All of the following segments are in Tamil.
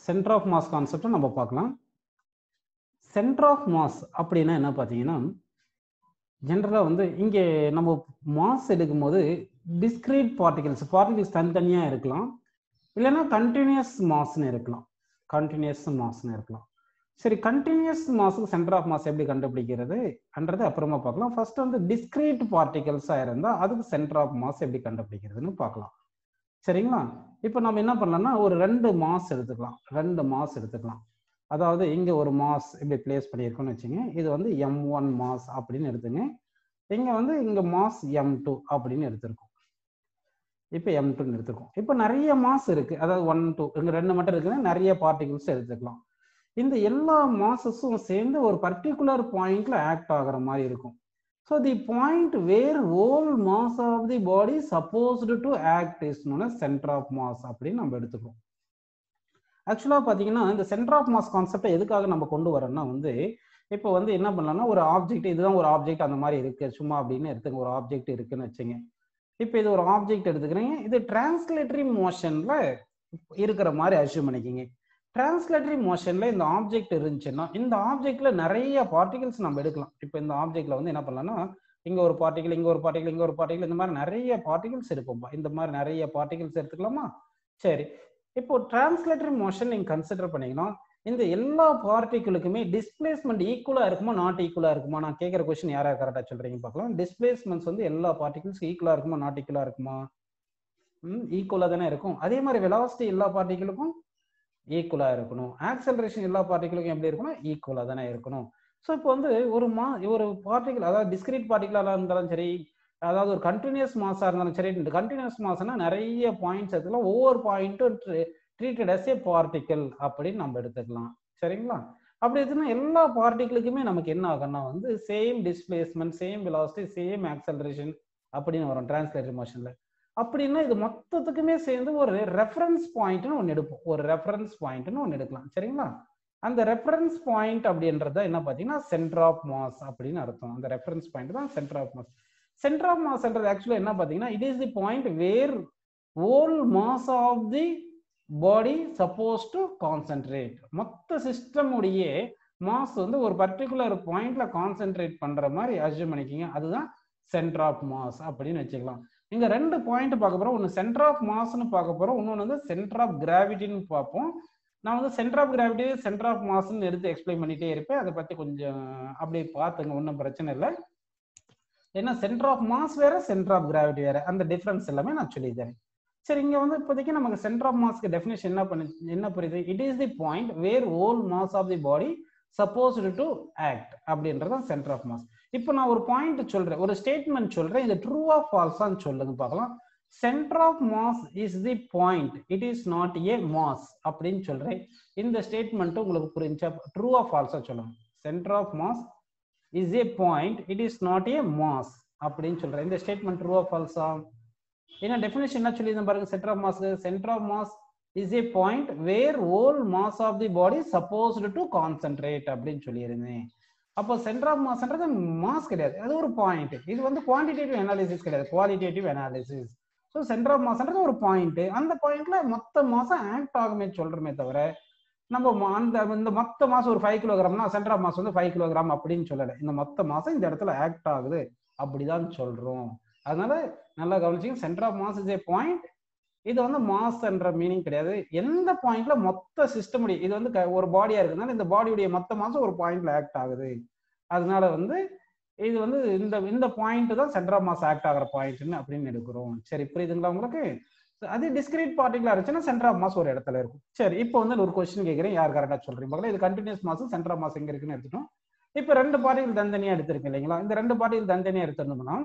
சென்டர் ஆஃப் மாஸ் கான்செப்டை நம்ம பார்க்கலாம் சென்டர் ஆஃப் மாஸ் அப்படின்னா என்ன பார்த்தீங்கன்னா ஜென்ரலாக வந்து இங்கே நம்ம மாஸ் எடுக்கும்போது டிஸ்கிரீட் பார்ட்டிகல்ஸ் பார்ட்டிகல்ஸ் தனித்தனியாக இருக்கலாம் இல்லைன்னா கண்டினியூஸ் மாஸ்னு இருக்கலாம் கண்டினியூஸ் மாஸ்னு இருக்கலாம் சரி கண்டினியூஸ் மாஸுக்கு சென்டர் ஆஃப் மாஸ் எப்படி கண்டுபிடிக்கிறது என்றது அப்புறமா பார்க்கலாம் ஃபர்ஸ்ட் வந்து டிஸ்கிரீட் பார்ட்டிகல்ஸாக இருந்தால் அதுக்கு சென்டர் ஆஃப் மாஸ் எப்படி கண்டுபிடிக்கிறதுன்னு பார்க்கலாம் சரிங்களா இப்போ நம்ம என்ன பண்ணலாம்னா ஒரு ரெண்டு மாஸ் எடுத்துக்கலாம் ரெண்டு மாஸ் எடுத்துக்கலாம் அதாவது இங்கே ஒரு மாஸ் இப்படி பிளேஸ் பண்ணியிருக்கோம்னு வச்சுங்க இது வந்து எம் ஒன் மாஸ் அப்படின்னு எடுத்துங்க இங்கே வந்து இங்கே மாஸ் எம் டூ அப்படின்னு எடுத்திருக்கோம் இப்போ எம் டூன்னு எடுத்துருக்கோம் இப்போ நிறைய மாஸ் இருக்குது அதாவது ஒன் டூ இங்கே ரெண்டு மட்டும் இருக்குன்னா நிறைய பார்ட்டிகிள்ஸ் எடுத்துக்கலாம் இந்த எல்லா மாசஸும் சேர்ந்து ஒரு பர்டிகுலர் பாயிண்ட்ல ஆக்ட் ஆகிற மாதிரி இருக்கும் so the point where old mass of the body supposed to act is known centre of mass அப்படின்னு நம்ம எடுத்துக்கிறோம் ஆக்சுவலாக பார்த்தீங்கன்னா இந்த சென்டர் ஆஃப் மாஸ் கான்செப்டை எதுக்காக நம்ம கொண்டு வரோம்னா வந்து இப்போ வந்து என்ன பண்ணலாம்னா ஒரு ஆப்ஜெக்ட் இதுதான் ஒரு ஆப்ஜெக்ட் அந்த மாதிரி இருக்கு சும்மா அப்படின்னு எடுத்துங்க ஒரு ஆப்ஜெக்ட் இருக்குன்னு வச்சுங்க இப்போ இது ஒரு ஆப்ஜெக்ட் எடுத்துக்கிறீங்க இது டிரான்ஸ்லேட்டரி மோஷன்ல இருக்கிற மாதிரி அசியூம் பண்ணிக்கிங்க டிரான்ஸ்லேட்டரி மோஷன்ல இந்த ஆப்ஜெக்ட் இருந்துச்சுன்னா இந்த ஆப்ஜெக்ட்ல நிறைய பார்ட்டிகல்ஸ் நம்ம எடுக்கலாம் இப்போ இந்த ஆப்ஜெக்ட்ல வந்து என்ன பண்ணலாம்னா இங்க ஒரு பார்ட்டிகல் இங்க ஒரு பார்ட்டிகல் இங்க ஒரு பார்ட்டிகல் இந்த மாதிரி நிறைய பார்ட்டிகல்ஸ் இருக்கும்பா இந்த மாதிரி நிறைய பார்ட்டிகல்ஸ் எடுத்துக்கலாமா சரி இப்போ டிரான்ஸ்லேட்டரி மோஷன் நீங்க கன்சிடர் பண்ணீங்கன்னா இந்த எல்லா பார்ட்டிகளுக்குமே டிஸ்பிளேஸ்மெண்ட் ஈக்குவலா இருக்குமா நாட் ஈக்குவலா இருக்குமா நான் கேட்குற கொஸ்டின் யாரா கரெக்டா சொல்றீங்க பார்க்கலாம் டிஸ்பிளேஸ்மெண்ட்ஸ் வந்து எல்லா பார்ட்டிகல்ஸ் ஈக்குவலா இருக்குமா நாட் ஈக்குவலா இருக்குமா ம் ஈக்குவலா தானே இருக்கும் அதே மாதிரி வெலாசிட்டி எல்லா பார்ட்டிகளுக்கும் ஈக்குவலா இருக்கணும் ஆக்சலரேஷன் எல்லா பார்ட்டிகளுக்கும் எப்படி இருக்கணும் ஈக்குவலா தானே இருக்கணும் ஸோ இப்போ வந்து ஒரு மா ஒரு பார்ட்டிகல் அதாவது டிஸ்கிரீட் பார்ட்டிகலாக இருந்தாலும் சரி அதாவது ஒரு கண்டினியூஸ் மாஸாக இருந்தாலும் சரி இந்த கண்டினியூஸ் மாஸ்னா நிறைய பாயிண்ட்ஸ் எடுத்துக்கலாம் ஒவ்வொரு பாயிண்ட்டும் ட்ரீட்டட் அஸ் ஏ பார்ட்டிக்கல் அப்படின்னு நம்ம எடுத்துக்கலாம் சரிங்களா அப்படி எடுத்துனா எல்லா பார்ட்டிகளுக்குமே நமக்கு என்ன ஆகும்னா வந்து same displacement same velocity same acceleration அப்படின்னு வரும் டிரான்ஸ்லேட்டரி மோஷன்ல அப்படின்னா இது மொத்தத்துக்குமே சேர்ந்து ஒரு ரெஃபரன்ஸ் பாயிண்ட்னு ஒன்று எடுப்போம் ஒரு ரெஃபரன்ஸ் பாயிண்ட்னு ஒன்று எடுக்கலாம் சரிங்களா அந்த ரெஃபரன்ஸ் பாயிண்ட் அப்படின்றத என்ன பார்த்தீங்கன்னா சென்டர் ஆஃப் மாஸ் அப்படின்னு அர்த்தம் அந்த ரெஃபரன்ஸ் பாயிண்ட் தான் centre of mass centre of மாஸ்ன்றது ஆக்சுவலாக என்ன பார்த்தீங்கன்னா it is the point where old mass of the body suppose to concentrate மொத்த சிஸ்டம் உடைய மாஸ் வந்து ஒரு பர்டிகுலர் பாயிண்ட்ல கான்சென்ட்ரேட் பண்ற மாதிரி அசியூம் பண்ணிக்கிங்க அதுதான் சென்டர் ஆஃப் மாஸ் அப்படின்னு வச்சுக்கலாம் இங்க ரெண்டு பாயிண்ட் பார்க்க போறோம் ஒன்று சென்டர் ஆஃப் மாஸ்னு பார்க்க போறோம் இன்னொன்று வந்து சென்டர் ஆஃப் கிராவிட்டின்னு பார்ப்போம் நான் வந்து centre of gravity centre of மாஸ்ன்னு எடுத்து எக்ஸ்பிளைன் பண்ணிட்டே இருப்பேன் அதை பத்தி கொஞ்சம் அப்படியே பார்த்துங்க ஒன்றும் பிரச்சனை இல்லை ஏன்னா சென்டர் ஆஃப் மாஸ் வேற சென்டர் ஆஃப் கிராவிட்டி வேற அந்த டிஃபரன்ஸ் எல்லாமே நான் சொல்லி தரேன் சரி இங்க வந்து இப்போதைக்கு நமக்கு சென்டர் ஆஃப் மாஸ்க்கு டெஃபினேஷன் என்ன பண்ணி என்ன புரியுது it is the point where old mass of the body supposed to act அப்படின்றது சென்டர் ஆஃப் மாஸ் இப்போ நான் ஒரு பாயிண்ட் சொல்றேன் ஒரு ஸ்டேட்மெண்ட் சொல்றேன் இது ட்ரூ ஆஃப் ஃபால்ஸான்னு சொல்லுங்க பார்க்கலாம் centre of mass is the point it is not a mass அப்படின்னு சொல்றேன் இந்த ஸ்டேட்மெண்ட் உங்களுக்கு புரிஞ்சா ட்ரூ ஆஃப் ஃபால்ஸா சொல்லுங்க centre of mass is a point it is not a mass அப்படின்னு சொல்றேன் இந்த ஸ்டேட்மெண்ட் ட்ரூ ஆஃப் ஃபால்ஸா என்ன டெஃபினேஷன் என்ன சொல்லியிருந்தேன் பாருங்க centre of mass centre of mass is a point where old mass of the body supposed to concentrate அப்படின்னு சொல்லியிருந்தேன் அப்போ சென்டர் ஆஃப் மாஸ்ன்றது மாஸ் கிடையாது அது ஒரு பாயிண்ட் இது வந்து குவான்டிடேட்டிவ் அனாலிசிஸ் கிடையாது qualitative analysis so centre of மாஸ்ன்றது ஒரு பாயிண்ட் அந்த பாயிண்ட்ல மொத்த மாசம் ஆக்ட் ஆகுமே சொல்றமே தவிர நம்ம அந்த இந்த மொத்த மாசம் ஒரு ஃபைவ் கிலோகிராம்னா சென்டர் ஆஃப் மாஸ் வந்து ஃபைவ் கிலோகிராம் அப்படின்னு சொல்லலை இந்த மொத்த மாசம் இந்த இடத்துல ஆக்ட் ஆகுது அப்படிதான் சொல்றோம் அதனால நல்லா கவனிச்சிங்க centre of mass is a point இது வந்து மாஸ் என்ற மீனிங் கிடையாது எந்த பாயிண்ட்ல மொத்த சிஸ்டம் இது வந்து ஒரு பாடியா இருக்குதுனால இந்த பாடியுடைய மொத்த மாசம் ஒரு பாயிண்ட்ல ஆக்ட் ஆகுது அதனால வந்து இது வந்து இந்த இந்த பாயிண்ட் தான் சென்டர் ஆஃப் மாஸ் ஆக்ட் ஆகிற பாயிண்ட்னு அப்படின்னு எடுக்கிறோம் சரி புரியுதுங்களா உங்களுக்கு அது டிஸ்கிரீட் பார்ட்டிகளா இருந்துச்சுன்னா சென்டர் ஆஃப் மாஸ் ஒரு இடத்துல இருக்கும் சரி இப்போ வந்து ஒரு கொஸ்டின் கேட்குறேன் யார் கரெக்டாக சொல்றீங்க இது continuous mass centre of mass எங்க இருக்குன்னு எடுத்துட்டோம் இப்போ ரெண்டு பார்ட்டிகள் தனித்தனியா எடுத்திருக்கு இல்லைங்களா இந்த ரெண்டு பார்ட்டிகள் தனித்தனியா எடுத்திருந்தோம்னா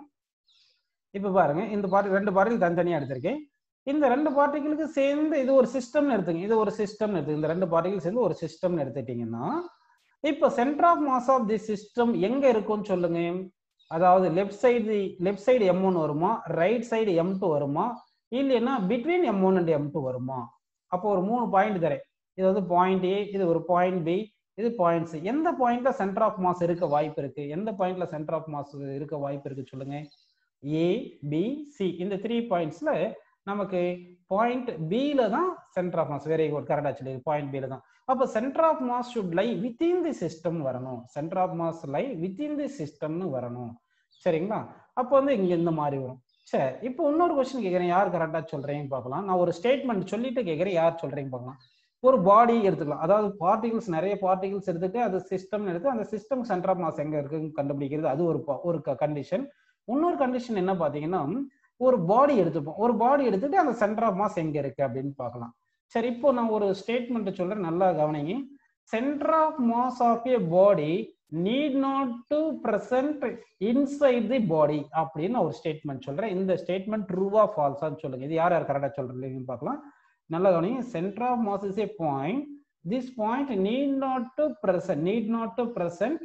இப்போ பாருங்க இந்த பார்ட்டி ரெண்டு பார்ட்டிகள் தனித்தனியா எடுத்திருக்கேன் இந்த ரெண்டு பார்ட்டிகளுக்கு சேர்ந்து இது ஒரு சிஸ்டம்னு எடுத்துங்க இது ஒரு சிஸ்டம் எடுத்து இந்த ரெண்டு பார்ட்டிகள் சேர்ந்து ஒரு சிஸ்டம்னு எடுத்துட்டீங்கன்னா இப்போ centre of mass of the system எங்க இருக்கும்னு சொல்லுங்க அதாவது left side left side M one வருமா ரைட் சைடு எம் டூ வருமா இல்லைன்னா between M one and M two வருமா அப்போ ஒரு மூணு பாயிண்ட் தரேன் இது வந்து பாயிண்ட் ஏ இது ஒரு பாயிண்ட் பி இது பாயிண்ட்ஸ் எந்த பாயிண்ட்ல சென்டர் ஆஃப் மாஸ் இருக்க வாய்ப்பு இருக்கு எந்த பாயிண்ட்ல சென்டர் ஆஃப் மாஸ் இருக்க வாய்ப்பு இருக்கு சொல்லுங்க ஏ பி சி இந்த த்ரீ பாயிண்ட்ஸ்ல நமக்கு பாயிண்ட் பில தான் centre of mass very good கரெக்டா சொல்லி பாயிண்ட் பில தான் அப்போ centre of mass should lie within the system வரணும் centre of mass lie within the சிஸ்டம்னு வரணும் சரிங்களா அப்போ வந்து இங்க இந்த மாதிரி வரும் சரி இப்போ இன்னொரு கொஸ்டின் கேட்குறேன் யார் கரெக்டாக சொல்றீங்கன்னு பார்க்கலாம் நான் ஒரு ஸ்டேட்மெண்ட் சொல்லிட்டு கேட்குறேன் யார் சொல்றீங்க பார்க்கலாம் ஒரு பாடி எடுத்துக்கலாம் அதாவது பார்ட்டிகல்ஸ் நிறைய பார்ட்டிகல்ஸ் எடுத்துட்டு அது சிஸ்டம் எடுத்து அந்த சிஸ்டம் சென்டர் ஆஃப் மாஸ் எங்க இருக்குன்னு கண்டுபிடிக்கிறது அது ஒரு ப- ஒரு கண்டிஷன் இன்னொரு கண்டிஷன் என்ன பார்த்தீங்கன்னா ஒரு பாடி எடுத்துப்போம் ஒரு பாடி எடுத்துட்டு அந்த சென்டர் ஆஃப் மாஸ் எங்க இருக்கு அப்படின்னு பார்க்கலாம் சரி இப்போ நான் ஒரு ஸ்டேட்மெண்ட் சொல்றேன் நல்லா கவனிங்க centre of mass of a body need not to present inside the body அப்படின்னு நான் ஒரு ஸ்டேட்மெண்ட் சொல்றேன் இந்த ஸ்டேட்மெண்ட் ட்ரூவா ஃபால்ஸான்னு சொல்லுங்க இது யார் யார் கரெக்டாக சொல்றீங்கன்னு பார்க்கலாம் நல்லா கவனிங்க centre of mass is a point this point need not to present need not to present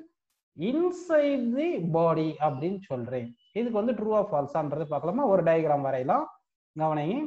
inside the body அப்படின்னு சொல்றேன் இதுக்கு வந்து ட்ரூ ஆஃப் ஃபால்ஸான்றது பார்க்கலாமா ஒரு டயக்ராம் வரையலாம் கவனிங்க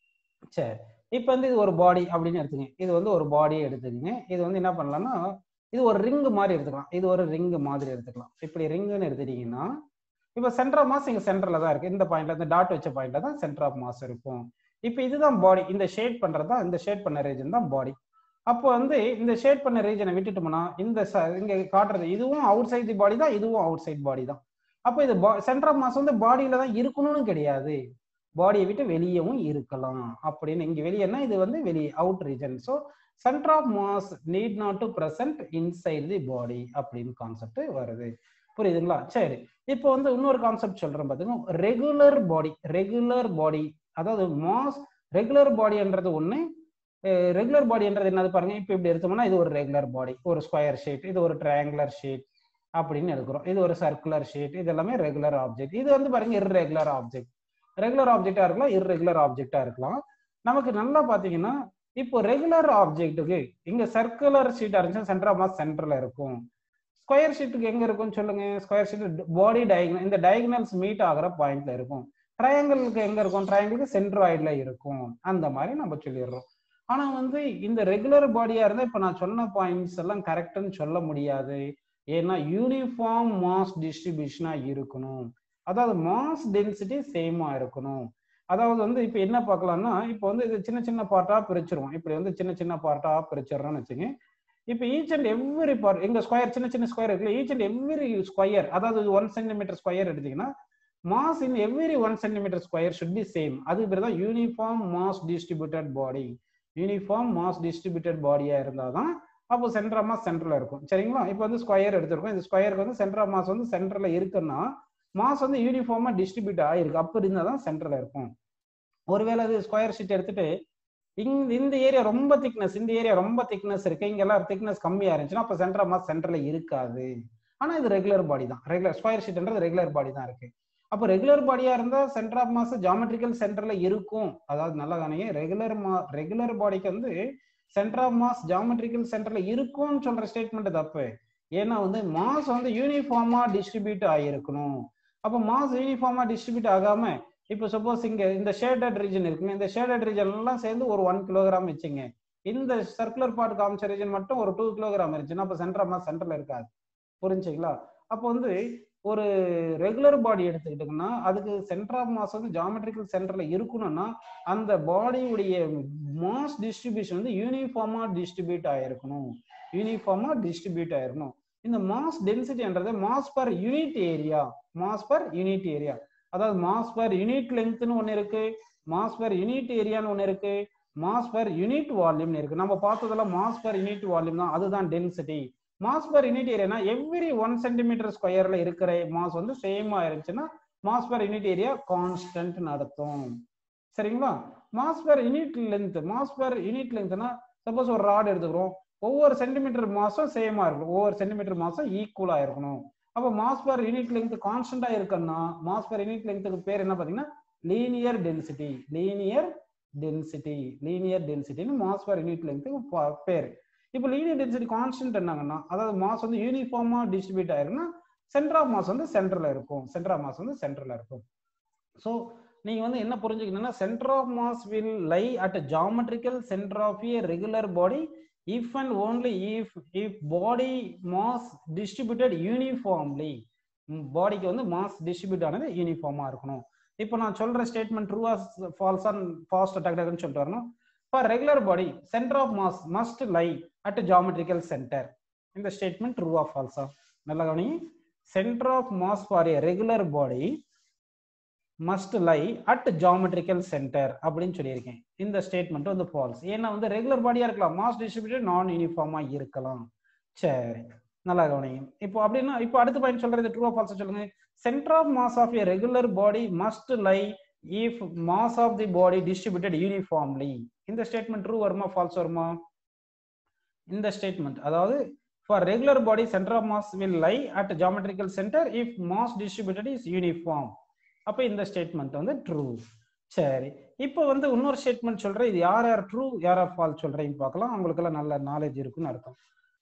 சரி இப்போ வந்து இது ஒரு பாடி அப்படின்னு எடுத்துங்க இது வந்து ஒரு பாடியை எடுத்துக்கங்க இது வந்து என்ன பண்ணலாம்னா இது ஒரு ரிங் மாதிரி எடுத்துக்கலாம் இது ஒரு ரிங் மாதிரி எடுத்துக்கலாம் இப்படி ரிங்குன்னு எடுத்துட்டீங்கன்னா இப்போ சென்டர் ஆஃப் மாஸ் இங்கே சென்டரில் தான் இருக்கு இந்த பாயிண்ட்ல இந்த டாட் வச்ச பாயிண்ட்ல தான் சென்டர் ஆஃப் மாஸ் இருக்கும் இப்போ இதுதான் பாடி இந்த ஷேட் பண்றது தான் இந்த ஷேட் பண்ண ரீஜன் தான் பாடி அப்போ வந்து இந்த ஷேட் பண்ண ரீஜனை விட்டுட்டோம்னா இந்த ச- இங்க காட்டுறது இதுவும் அவுட் சைட் தி பாடி தான் இதுவும் அவுட் சைட் பாடி தான் அப்போ இது சென்டர் ஆஃப் மாஸ் வந்து பாடியில தான் இருக்கணும்னு கிடையாது பாடியை விட்டு வெளியவும் இருக்கலாம் அப்படின்னு இங்க வெளியேனா இது வந்து வெளியே out region so centre of mass need not to present inside the body அப்படின்னு கான்செப்ட் வருது புரியுதுங்களா சரி இப்போ வந்து இன்னொரு கான்செப்ட் சொல்றேன் பாத்துங்க ரெகுலர் பாடி ரெகுலர் பாடி அதாவது மாஸ் ரெகுலர் பாடின்றது ஒண்ணு ரெகுலர் பாடின்றது என்னது பாருங்க இப்போ இப்படி எடுத்தோம்னா இது ஒரு ரெகுலர் பாடி ஒரு ஸ்கொயர் ஷீட் இது ஒரு ட்ரையாங்குலர் ஷீட் அப்படின்னு எடுக்கிறோம் இது ஒரு சர்க்குலர் ஷீட் இது எல்லாமே ரெகுலர் ஆப்ஜெக்ட் இது வந்து பாருங்க இர்ரெகுலர் ஆப்ஜெக்ட் ரெகுலர் ஆப்ஜெக்டா இருக்கலாம் இர்ரெகுலர் ஆப்ஜெக்டா இருக்கலாம் நமக்கு நல்லா பாத்தீங்கன்னா இப்போ ரெகுலர் ஆப்ஜெக்ட்டுக்கு இங்க சர்க்குலர் ஷீட்டா இருந்துச்சுன்னா சென்டர் ஆஃப் மாஸ் சென்டர்ல இருக்கும் ஸ்கொயர் ஷீட்டுக்கு எங்க இருக்கும்னு சொல்லுங்க ஸ்கொயர் ஷீட் பாடி டயக்னல் இந்த டயக்னல்ஸ் மீட் ஆகிற பாயிண்ட்ல இருக்கும் ட்ரையாங்கிளுக்கு எங்க இருக்கும் ட்ரையாங்கிளுக்கு சென்ட்ராய்ட்ல இருக்கும் அந்த மாதிரி நம்ம சொல்லிடுறோம் ஆனா வந்து இந்த ரெகுலர் பாடியா இருந்தா இப்ப நான் சொன்ன பாயிண்ட்ஸ் எல்லாம் கரெக்ட்னு சொல்ல முடியாது ஏன்னா யூனிஃபார்ம் மாஸ் டிஸ்ட்ரிபியூஷனா இருக்கணும் அதாவது மாஸ் டென்சிட்டி சேமா இருக்கணும் அதாவது வந்து இப்ப என்ன பார்க்கலாம்னா இப்போ வந்து இது சின்ன சின்ன பார்ட்டா பிரிச்சிருவோம் இப்படி வந்து சின்ன சின்ன பார்ட்டா பிரிச்சிடுறோம்னு வச்சுங்க இப்போ ஈச் அண்ட் எவ்ரி பார்ட் எங்க ஸ்கொயர் சின்ன சின்ன ஸ்கொயர் இருக்குல்ல ஈச் அண்ட் எவ்ரி ஸ்கொயர் அதாவது ஒன் சென்டிமீட்டர் ஸ்கொயர் எடுத்தீங்கன்னா mass in every one centimetre square should be same அது பேர் தான் uniform mass distributed body uniform mass distributed பாடியா இருந்தால் தான் அப்போ சென்டர் மாஸ் சென்டர்ல இருக்கும் சரிங்களா இப்போ வந்து ஸ்கொயர் எடுத்திருக்கோம் இந்த ஸ்கொயருக்கு வந்து சென்டர் மாஸ் வந்து சென்டர்ல இருக்குன்னா மாஸ் வந்து யூனிஃபார்மா டிஸ்ட்ரிபியூட் ஆயிருக்கு அப்போ இருந்தால் தான் சென்டர்ல இருக்கும் ஒருவேளை அது ஸ்கொயர் ஷீட் எடுத்துட்டு இங்க இந்த ஏரியா ரொம்ப திக்னஸ் இந்த ஏரியா ரொம்ப திக்னஸ் இருக்கு இங்கெல்லாம் திக்னஸ் கம்மியா இருந்துச்சுன்னா அப்போ சென்டர் மாஸ் சென்டர்ல இருக்காது ஆனா இது ரெகுலர் பாடி தான் ரெகுலர் ஸ்கொயர் ஷீட்ன்றது ரெகுலர் பாடி தான் இருக்கு அப்போ ரெகுலர் பாடியா இருந்தா சென்டர் ஆஃப் மாஸ் ஜாமெட்ரிக்கல் சென்டர்ல இருக்கும் அதாவது நல்லா கவனிங்க ரெகுலர் மா ரெகுலர் பாடிக்கு வந்து சென்டர் ஆஃப் மாஸ் ஜாமெட்ரிக்கல் சென்டர்ல இருக்கும்னு சொல்ற ஸ்டேட்மெண்ட் தப்பு ஏன்னா வந்து மாஸ் வந்து யூனிஃபார்மா டிஸ்ட்ரிபியூட் ஆகியிருக்கணும் அப்போ மாஸ் யூனிஃபார்மா டிஸ்ட்ரிபியூட் ஆகாம இப்போ சப்போஸ் இங்க இந்த ஷேடட் ரீஜன் இருக்குங்க இந்த ஷேடட் ரீஜன் எல்லாம் சேர்ந்து ஒரு ஒன் கிலோகிராம் வச்சுங்க இந்த சர்க்குலர் பார்ட் காமிச்ச ரீஜன் மட்டும் ஒரு டூ கிலோகிராம் இருந்துச்சுன்னா அப்போ சென்டர் ஆஃப் மாஸ் சென்டர்ல இருக்காது புரிஞ்சுங்களா அப்போ வந்து ஒரு ரெகுலர் பாடி எடுத்துக்கிட்டோம்னா அதுக்கு சென்டர் ஆஃப் மாஸ் வந்து ஜாமெட்ரிக்கல் சென்டர்ல இருக்கணும்னா அந்த பாடியுடைய மாஸ் டிஸ்ட்ரிபியூஷன் வந்து யூனிஃபார்மா டிஸ்ட்ரிபியூட் ஆயிருக்கணும் யூனிஃபார்மா டிஸ்ட்ரிபியூட் ஆயிருக்கணும் இந்த மாஸ் டென்சிட்டின்றது mass per unit area mass per unit area அதாவது மாஸ் பர் யூனிட் லென்த்னு ஒன்று இருக்கு மாஸ் பர் யூனிட் ஏரியான்னு ஒன்று இருக்கு மாஸ் பர் யூனிட் வால்யூம்னு இருக்கு நம்ம பார்த்ததெல்லாம் மாஸ் பர் யூனிட் வால்யூம் தான் அதுதான் டென்சிட்டி மாஸ் பர் யூனிட் ஏரியானா எவ்ரி ஒன் சென்டிமீட்டர் ஸ்கொயர்ல இருக்கிற மாஸ் வந்து சேமா இருந்துச்சுன்னா mass per unit area constant நடத்தும் சரிங்களா mass per unit length mass per unit லென்த்னா சப்போஸ் ஒரு ராட் எடுத்துக்கிறோம் ஒவ்வொரு சென்டிமீட்டர் மாசம் சேமா இருக்கணும் ஒவ்வொரு சென்டிமீட்டர் மாசம் ஈக்குவலா இருக்கணும் அப்போ மாஸ் பர் யூனிட் லென்த் கான்ஸ்டன்டா இருக்குன்னா மாஸ் பர் யூனிட் லென்த்துக்கு பேர் என்ன பாத்தீங்கன்னா linear density linear density linear டென்சிட்டின்னு மாஸ் பர் யூனிட் லென்த்துக்கு பேர் இப்போ லீனியர் டென்சிட்டி கான்ஸ்டன்ட் என்னங்கன்னா அதாவது மாஸ் வந்து யூனிஃபார்மா டிஸ்ட்ரிபியூட் ஆயிருக்குன்னா சென்டர் ஆஃப் மாஸ் வந்து சென்டர்ல இருக்கும் சென்டர் ஆஃப் மாஸ் வந்து சென்டர்ல இருக்கும் ஸோ நீங்க வந்து என்ன புரிஞ்சுக்கணும்னா centre of mass will lie at geometrical centre of a regular body if and only if if body mass distributed uniformly பாடிக்கு வந்து மாஸ் டிஸ்ட்ரிபியூட் ஆனது யூனிஃபார்மா இருக்கணும் இப்போ நான் சொல்ற ஸ்டேட்மெண்ட் ட்ரூவா ஃபால்ஸா ஃபாஸ்ட் டக் டக்குன்னு சொல்லிட்டு வரணும் for regular body centre of mass must lie at geometrical centre இந்த ஸ்டேட்மெண்ட் ட்ரூவா ஃபால்ஸா நல்லா கவனி centre of mass for a regular body must lie at geometrical centre அப்படின்னு சொல்லியிருக்கேன் இந்த ஸ்டேட்மெண்ட் வந்து ஃபால்ஸ் ஏன்னா வந்து ரெகுலர் பாடியா இருக்கலாம் மாஸ் டிஸ்ட்ரிபியூட்டட் நான் யூனிஃபார்மா இருக்கலாம் சரி நல்லா கவனிங்க இப்போ அப்படின்னா இப்போ அடுத்த பாயிண்ட் சொல்றது ட்ரூ ஃபால்ஸ் சொல்லுங்க centre of mass of a regular body must lie if mass of the body distributed uniformly இந்த ஸ்டேட்மெண்ட் ட்ரூ வருமா ஃபால்ஸ் வருமா இந்த ஸ்டேட்மெண்ட் அதாவது for regular body centre of mass will lie at geometrical centre if mass distributed is uniform அப்போ இந்த ஸ்டேட்மெண்ட் வந்து ட்ரூ சரி இப்போ வந்து இன்னொரு ஸ்டேட்மெண்ட் சொல்றேன் இது யார் யார் ட்ரூ யார் யார் ஃபால்ஸ் சொல்றேன்னு பார்க்கலாம் அவங்களுக்கெல்லாம் நல்ல நாலேஜ் இருக்குன்னு அர்த்தம்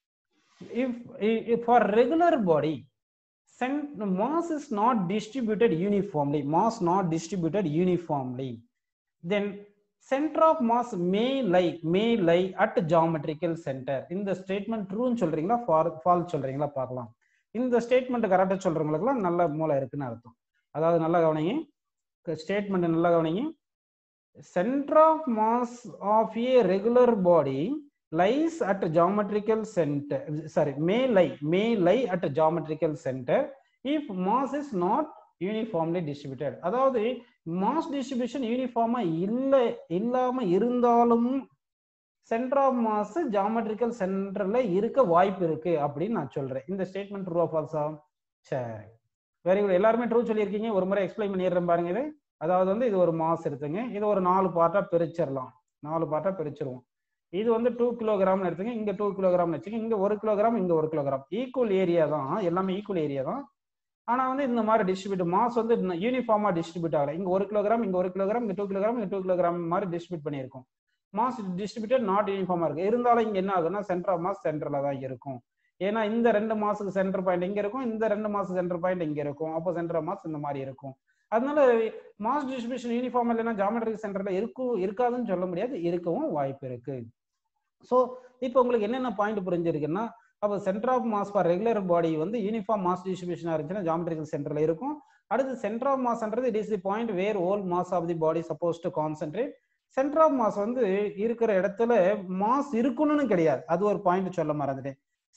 if for regular body cent- mass is not distributed uniformly mass not distributed uniformly then center of mass may lie may lie at geometrical center இந்த ஸ்டேட்மெண்ட் ட்ரூன்னு சொல்றீங்களா ஃபால்ஸ் சொல்றீங்களா பார்க்கலாம் இந்த ஸ்டேட்மெண்ட் கரெக்டாக சொல்றவங்களுக்குலாம் நல்ல மூளை இருக்குன்னு அர்த்தம் அதாவது நல்லா கவனிங்க ஸ்டேட்மெண்ட் நல்லா கவனிங்க centre of mass of a regular body lies at geometrical center sorry may lie may lie at geometrical center if mass is not uniformly distributed அதாவது மாஸ் டிஸ்ட்ரிபியூஷன் யூனிஃபார்மா இல்ல இல்லாம இருந்தாலும் சென்டர் ஆஃப் மாஸ் ஜாமெட்ரிக்கல் சென்டர்ல இருக்க வாய்ப்பு இருக்கு அப்படின்னு நான் சொல்றேன் இந்த ஸ்டேட்மெண்ட் ட்ரூ ஆஃப் ஃபால்ஸா சரி வெரி குட் எல்லாருமே ட்ரூ சொல்லியிருக்கீங்க ஒரு முறை எக்ஸ்பிளைன் பண்ணிடுறேன் பாருங்க இது அதாவது வந்து இது ஒரு மாஸ் எடுத்துங்க இது ஒரு நாலு பார்ட்டா பிரிச்சிடலாம் நாலு பார்ட்டா பிரிச்சிருவோம் இது வந்து டூ கிலோகிராம்னு எடுத்துங்க இங்க டூ கிலோகிராம் வச்சுங்க இங்க ஒரு கிலோகிராம் இங்க ஒரு கிலோகிராம் ஈக்குவல் ஏரியா தான் எல்லாமே ஈக்குவல் ஏரியா தான் ஆனா வந்து இந்த மாதிரி டிஸ்ட்ரிபியூட் மாஸ் வந்து யூனிஃபார்மா டிஸ்ட்ரிபியூட் ஆகல இங்க ஒரு கிலோகிராம் இங்க ஒரு கிலோகிராம் இங்க டூ கிலோகிராம் இங்க டூ கிலோகிராம் மாதிரி டிஸ்ட்ரிபியூட் பண்ணியிருக்கோம் மாஸ் டிஸ்ட்ரிபியூட்டட் நாட் யூனிஃபார்மா இருக்கு இருந்தாலும் இங்க என்ன ஆகுதுன்னா சென்டர் ஆஃப் மாஸ் சென்டர்ல தான் இருக்கும் ஏன்னா இந்த ரெண்டு மாசுக்கு சென்டர் பாயிண்ட் இங்க இருக்கும் இந்த ரெண்டு மாசம் சென்டர் பாயிண்ட் இங்க இருக்கும் அப்போ சென்டர் மாஸ் இந்த மாதிரி இருக்கும் அதனால மாஸ் டிஸ்ட்ரிபியூஷன் யூனிஃபார்ம் இல்லைன்னா ஜாமெட்ரிக் சென்டர்ல இருக்கும் இருக்காதுன்னு சொல்ல முடியாது இருக்கவும் வாய்ப்பு இருக்கு ஸோ இப்போ உங்களுக்கு என்னென்ன பாயிண்ட் புரிஞ்சிருக்குன்னா அப்போ centre of mass for regular body வந்து யூனிஃபார்ம் மாஸ் டிஸ்ட்ரிபியூஷனாக இருந்துச்சுன்னா ஜாமெட்ரிக்கல் சென்டர்ல இருக்கும் அடுத்து சென்டர் ஆஃப் மாஸ்ன்றது it is the point where old mass of the body suppose to concentrate centre of mass வந்து இருக்கிற இடத்துல மாஸ் இருக்கணும்னு கிடையாது அது ஒரு பாயிண்ட் சொல்ல மறந்துட்டேன்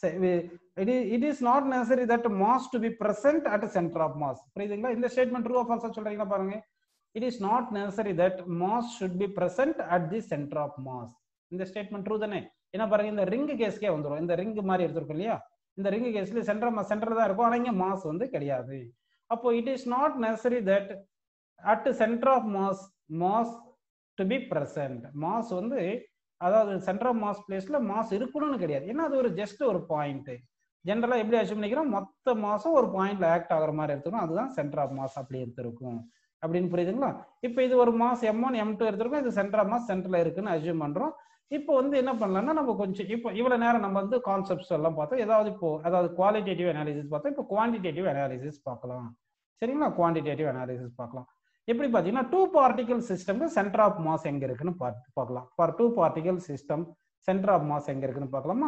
it is not necessary that mass to be present at centre of mass புரியுதுங்களா இந்த ஸ்டேட்மெண்ட் ட்ரூ ஆஃப் ஃபால்ஸா சொல்றீங்களா பாருங்க it is not necessary that mass should be present at the centre of mass இந்த ஸ்டேட்மெண்ட் ட்ரூ தானே என்ன பாருங்க இந்த ரிங் கேஸ்க்கே வந்துடும் இந்த ரிங் மாதிரி எடுத்திருக்கோம் இல்லையா இந்த ரிங் கேஸ்ல சென்டர் சென்டர் தான் இருக்கும் ஆனா இங்க மாஸ் வந்து கிடையாது அப்போ it is not necessary that at centre of mass mass to be present mass வந்து அதாவது சென்டர் ஆஃப் மாஸ் பிளேஸ்ல மாஸ் இருக்கணும்னு கிடையாது ஏன்னா அது ஒரு ஜஸ்ட் ஒரு பாயிண்ட் ஜென்ரலா எப்படி அச்சீவ் பண்ணிக்கிறோம் மொத்த மாசம் ஒரு பாயிண்ட்ல ஆக்ட் ஆகுற மாதிரி எடுத்துக்கணும் அதுதான் சென்டர் ஆஃப் மாஸ் அப்படி எடுத்திருக்கும் அப்படின்னு புரியுதுங்களா இப்போ இது ஒரு mass M one M two எடுத்திருக்கோம் இது சென்டர் ஆஃப் மாஸ் சென்டர்ல இருக்குன்னு அசியூம் பண்றோம் இப்போ வந்து என்ன பண்ணலாம்னா நம்ம கொஞ்சம் இப்போ இவ்வளவு நேரம் நம்ம வந்து கான்செப்ட்ஸ் எல்லாம் பார்த்தோம் ஏதாவது இப்போ அதாவது குவாலிட்டேட்டிவ் அனாலிசிஸ் பார்த்தோம் இப்போ குவான்டிடேட்டிவ் அனாலிசிஸ் பார்க்கலாம் சரிங்களா குவான்டிடேட்டிவ் அனாலிசிஸ் பார்க்கலாம் எப்படி பார்த்தீங்கன்னா டூ பார்ட்டிகல் சிஸ்டம்க்கு சென்டர் ஆஃப் மாஸ் எங்க இருக்குன்னு பார்க்கலாம் for two particle system centre of mass எங்க இருக்குன்னு பார்க்கலாமா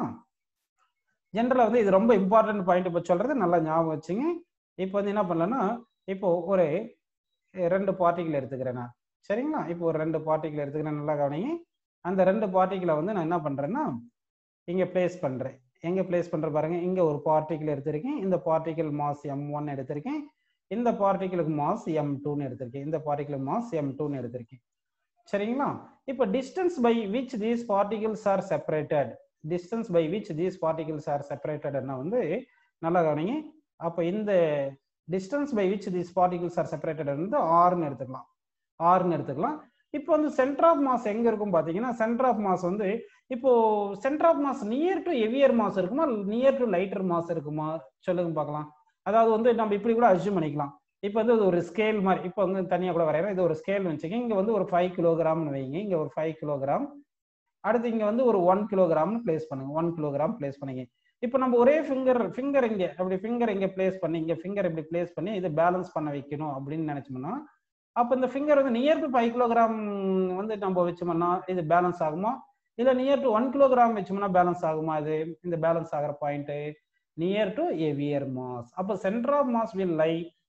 ஜென்ரலாக வந்து இது ரொம்ப இம்பார்ட்டன்ட் பாயிண்ட் இப்போ சொல்றது நல்லா ஞாபகம் வச்சுங்க இப்போ வந்து என்ன பண்ணலன்னா இப்போ ஒரு ரெண்டு பார்ட்டிகள் எடுத்துக்கிறேன் நான் சரிங்களா இப்போ ஒரு ரெண்டு பார்ட்டிகள் எடுத்துக்கிறேன் நல்லா கவனிங்க அந்த ரெண்டு பார்ட்டிகளை வந்து நான் என்ன பண்றேன்னா இங்க பிளேஸ் பண்றேன் எங்க பிளேஸ் பண்ற பாருங்க இங்க ஒரு பார்ட்டிகள் எடுத்திருக்கேன் இந்த பார்ட்டிகள் மாஸ் எம் ஒன் எடுத்திருக்கேன் இந்த பார்ட்டிகளுக்கு மாஸ் எம் டூன்னு எடுத்திருக்கேன் இந்த பார்ட்டிகளுக்கு மாஸ் எம் டூன்னு எடுத்திருக்கேன் சரிங்களா இப்போ distance by which these particles are separated distance by which these particles are செப்பரேட்டட்னா வந்து நல்லா கவனிங்க அப்போ இந்த distance by which these particles are separated வந்து ஆறுன்னு எடுத்துக்கலாம் ஆறுன்னு எடுத்துக்கலாம் இப்போ வந்து சென்டர் ஆஃப் மாஸ் எங்க இருக்கும் பாத்தீங்கன்னா சென்டர் ஆஃப் மாஸ் வந்து இப்போ centre of mass near to heavier mass இருக்குமா நியர் டு லைட்டர் மாஸ் இருக்குமா சொல்லுங்க பார்க்கலாம் அதாவது வந்து நம்ம இப்படி கூட அசியூம் பண்ணிக்கலாம் இப்போ வந்து இது ஒரு ஸ்கேல் மாதிரி இப்போ வந்து தனியாக கூட வரையறோம் இது ஒரு ஸ்கேல் வச்சுக்கோங்க இங்கே வந்து ஒரு ஃபைவ் கிலோகிராம்னு வைங்க இங்கே ஒரு ஃபைவ் கிலோகிராம் அடுத்து இங்கே வந்து ஒரு ஒன் கிலோகிராம்னு பிளேஸ் பண்ணுங்க ஒன் கிலோகிராம் பிளேஸ் பண்ணுங்க இப்போ நம்ம ஒரே ஃபிங்கர் ஃபிங்கர் இங்கே அப்படி ஃபிங்கர் இங்கே பிளேஸ் பண்ணி இங்கே ஃபிங்கர் இப்படி பிளேஸ் பண்ணி இதை பேலன்ஸ் பண்ண வைக்கணும் அப்படின்னு நினைச்சோம்னா அப்போ இந்த ஃபிங்கர் வந்து நியர் டு ஃபைவ் கிலோகிராம் வந்து நம்ம வச்சோம்னா இது பேலன்ஸ் ஆகுமா இல்லை நியர் டு ஒன் கிலோகிராம் வச்சோம்னா பேலன்ஸ் ஆகுமா இது இந்த பேலன்ஸ் ஆகிற point near to heavier mass அப்போ centre of mass will lie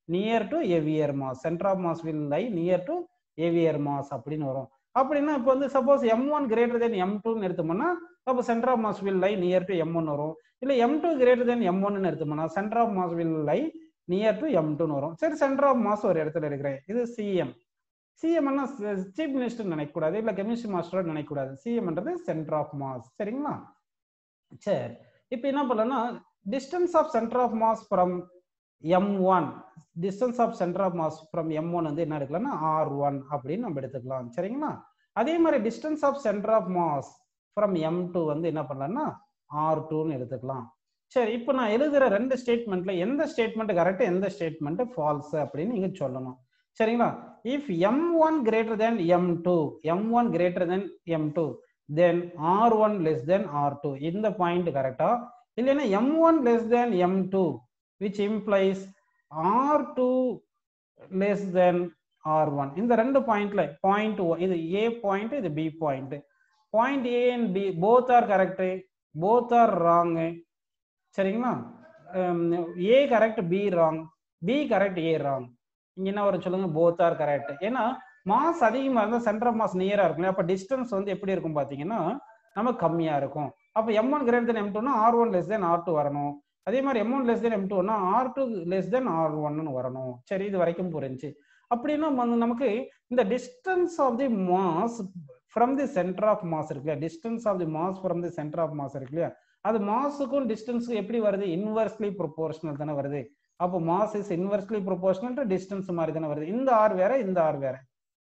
near to heavier mass centre of mass will lie near to heavier mass அப்படின்னு வரும் அப்படின்னா இப்போ வந்து suppose M one greater than M டூன்னு எடுத்தோம்னா அப்போ centre of mass will lie near to M one வரும் இல்லை M two greater than M ஒன்னு எடுத்தோம்னா centre of mass will lie near to M டூன்னு வரும் சரி சென்டர் ஆஃப் மாஸ் ஒரு இடத்துல இருக்கிறேன் இது சிஎம் சிஎம்னா சீஃப் மினிஸ்டர் நினைக்கக்கூடாது இல்லை கெமிஸ்ட்ரி மாஸ்டர் நினைக்கக்கூடாது சிஎம்ன்றது சென்டர் ஆஃப் மாஸ் சரிங்களா சரி இப்போ என்ன பண்ணலன்னா distance of centre of mass from M one distance of centre of mass from M one வந்து என்ன எடுக்கலாம்னா ஆர் ஒன் அப்படின்னு நம்ம எடுத்துக்கலாம் சரிங்களா அதே மாதிரி distance of centre of mass from M two வந்து என்ன பண்ணலாம்னா ஆர் டூன்னு எடுத்துக்கலாம் சரி இப்போ நான் எழுதுற ரெண்டு ஸ்டேட்மெண்ட்ல எந்த ஸ்டேட்மெண்ட் கரெக்ட் எந்த ஸ்டேட்மெண்ட் ஃபால்ஸ் அப்படின்னு நீங்க சொல்லணும் சரிங்களா if M one greater than M two M one greater than M two then R one less than R two இந்த பாயிண்ட் கரெக்டா இல்லைன்னா M one less than M two which implies R two less than R one இந்த ரெண்டு பாயிண்ட்ல பாயிண்ட் இது ஏ பாயிண்ட் இது B point point A and B both are correct both R wrong சரிங்களா A correct B wrong B correct A wrong இங்க என்ன வரும் சொல்லுங்க போத் ஆர் கரெக்ட் ஏன்னா மாஸ் அதிகமா இருந்தா சென்டர் ஆஃப் மாஸ் நியரா இருக்கும் அப்ப டிஸ்டன்ஸ் வந்து எப்படி இருக்கும் பாத்தீங்கன்னா நம்ம கம்மியா இருக்கும் அப்ப M one greater than M டூனா R one less than R two வரணும் அதே மாதிரி M one less than M டூனா R two less than R ஒன்னு வரணும் சரி இது வரைக்கும் புரிஞ்சு அப்படின்னா வந்து நமக்கு இந்த distance of the mass from the centre of mass இருக்கு இல்லையா distance of the mass from the centre of mass இருக்கு இல்லையா அது மாஸுக்கும் டிஸ்டன்ஸுக்கும் எப்படி வருது இன்வெர்ஸ்லி ப்ரொபோர்ஷனல் தானே வருது அப்போ mass is inversely proportional to distance மாதிரி தானே வருது இந்த ஆர் வேற இந்த ஆர் வேற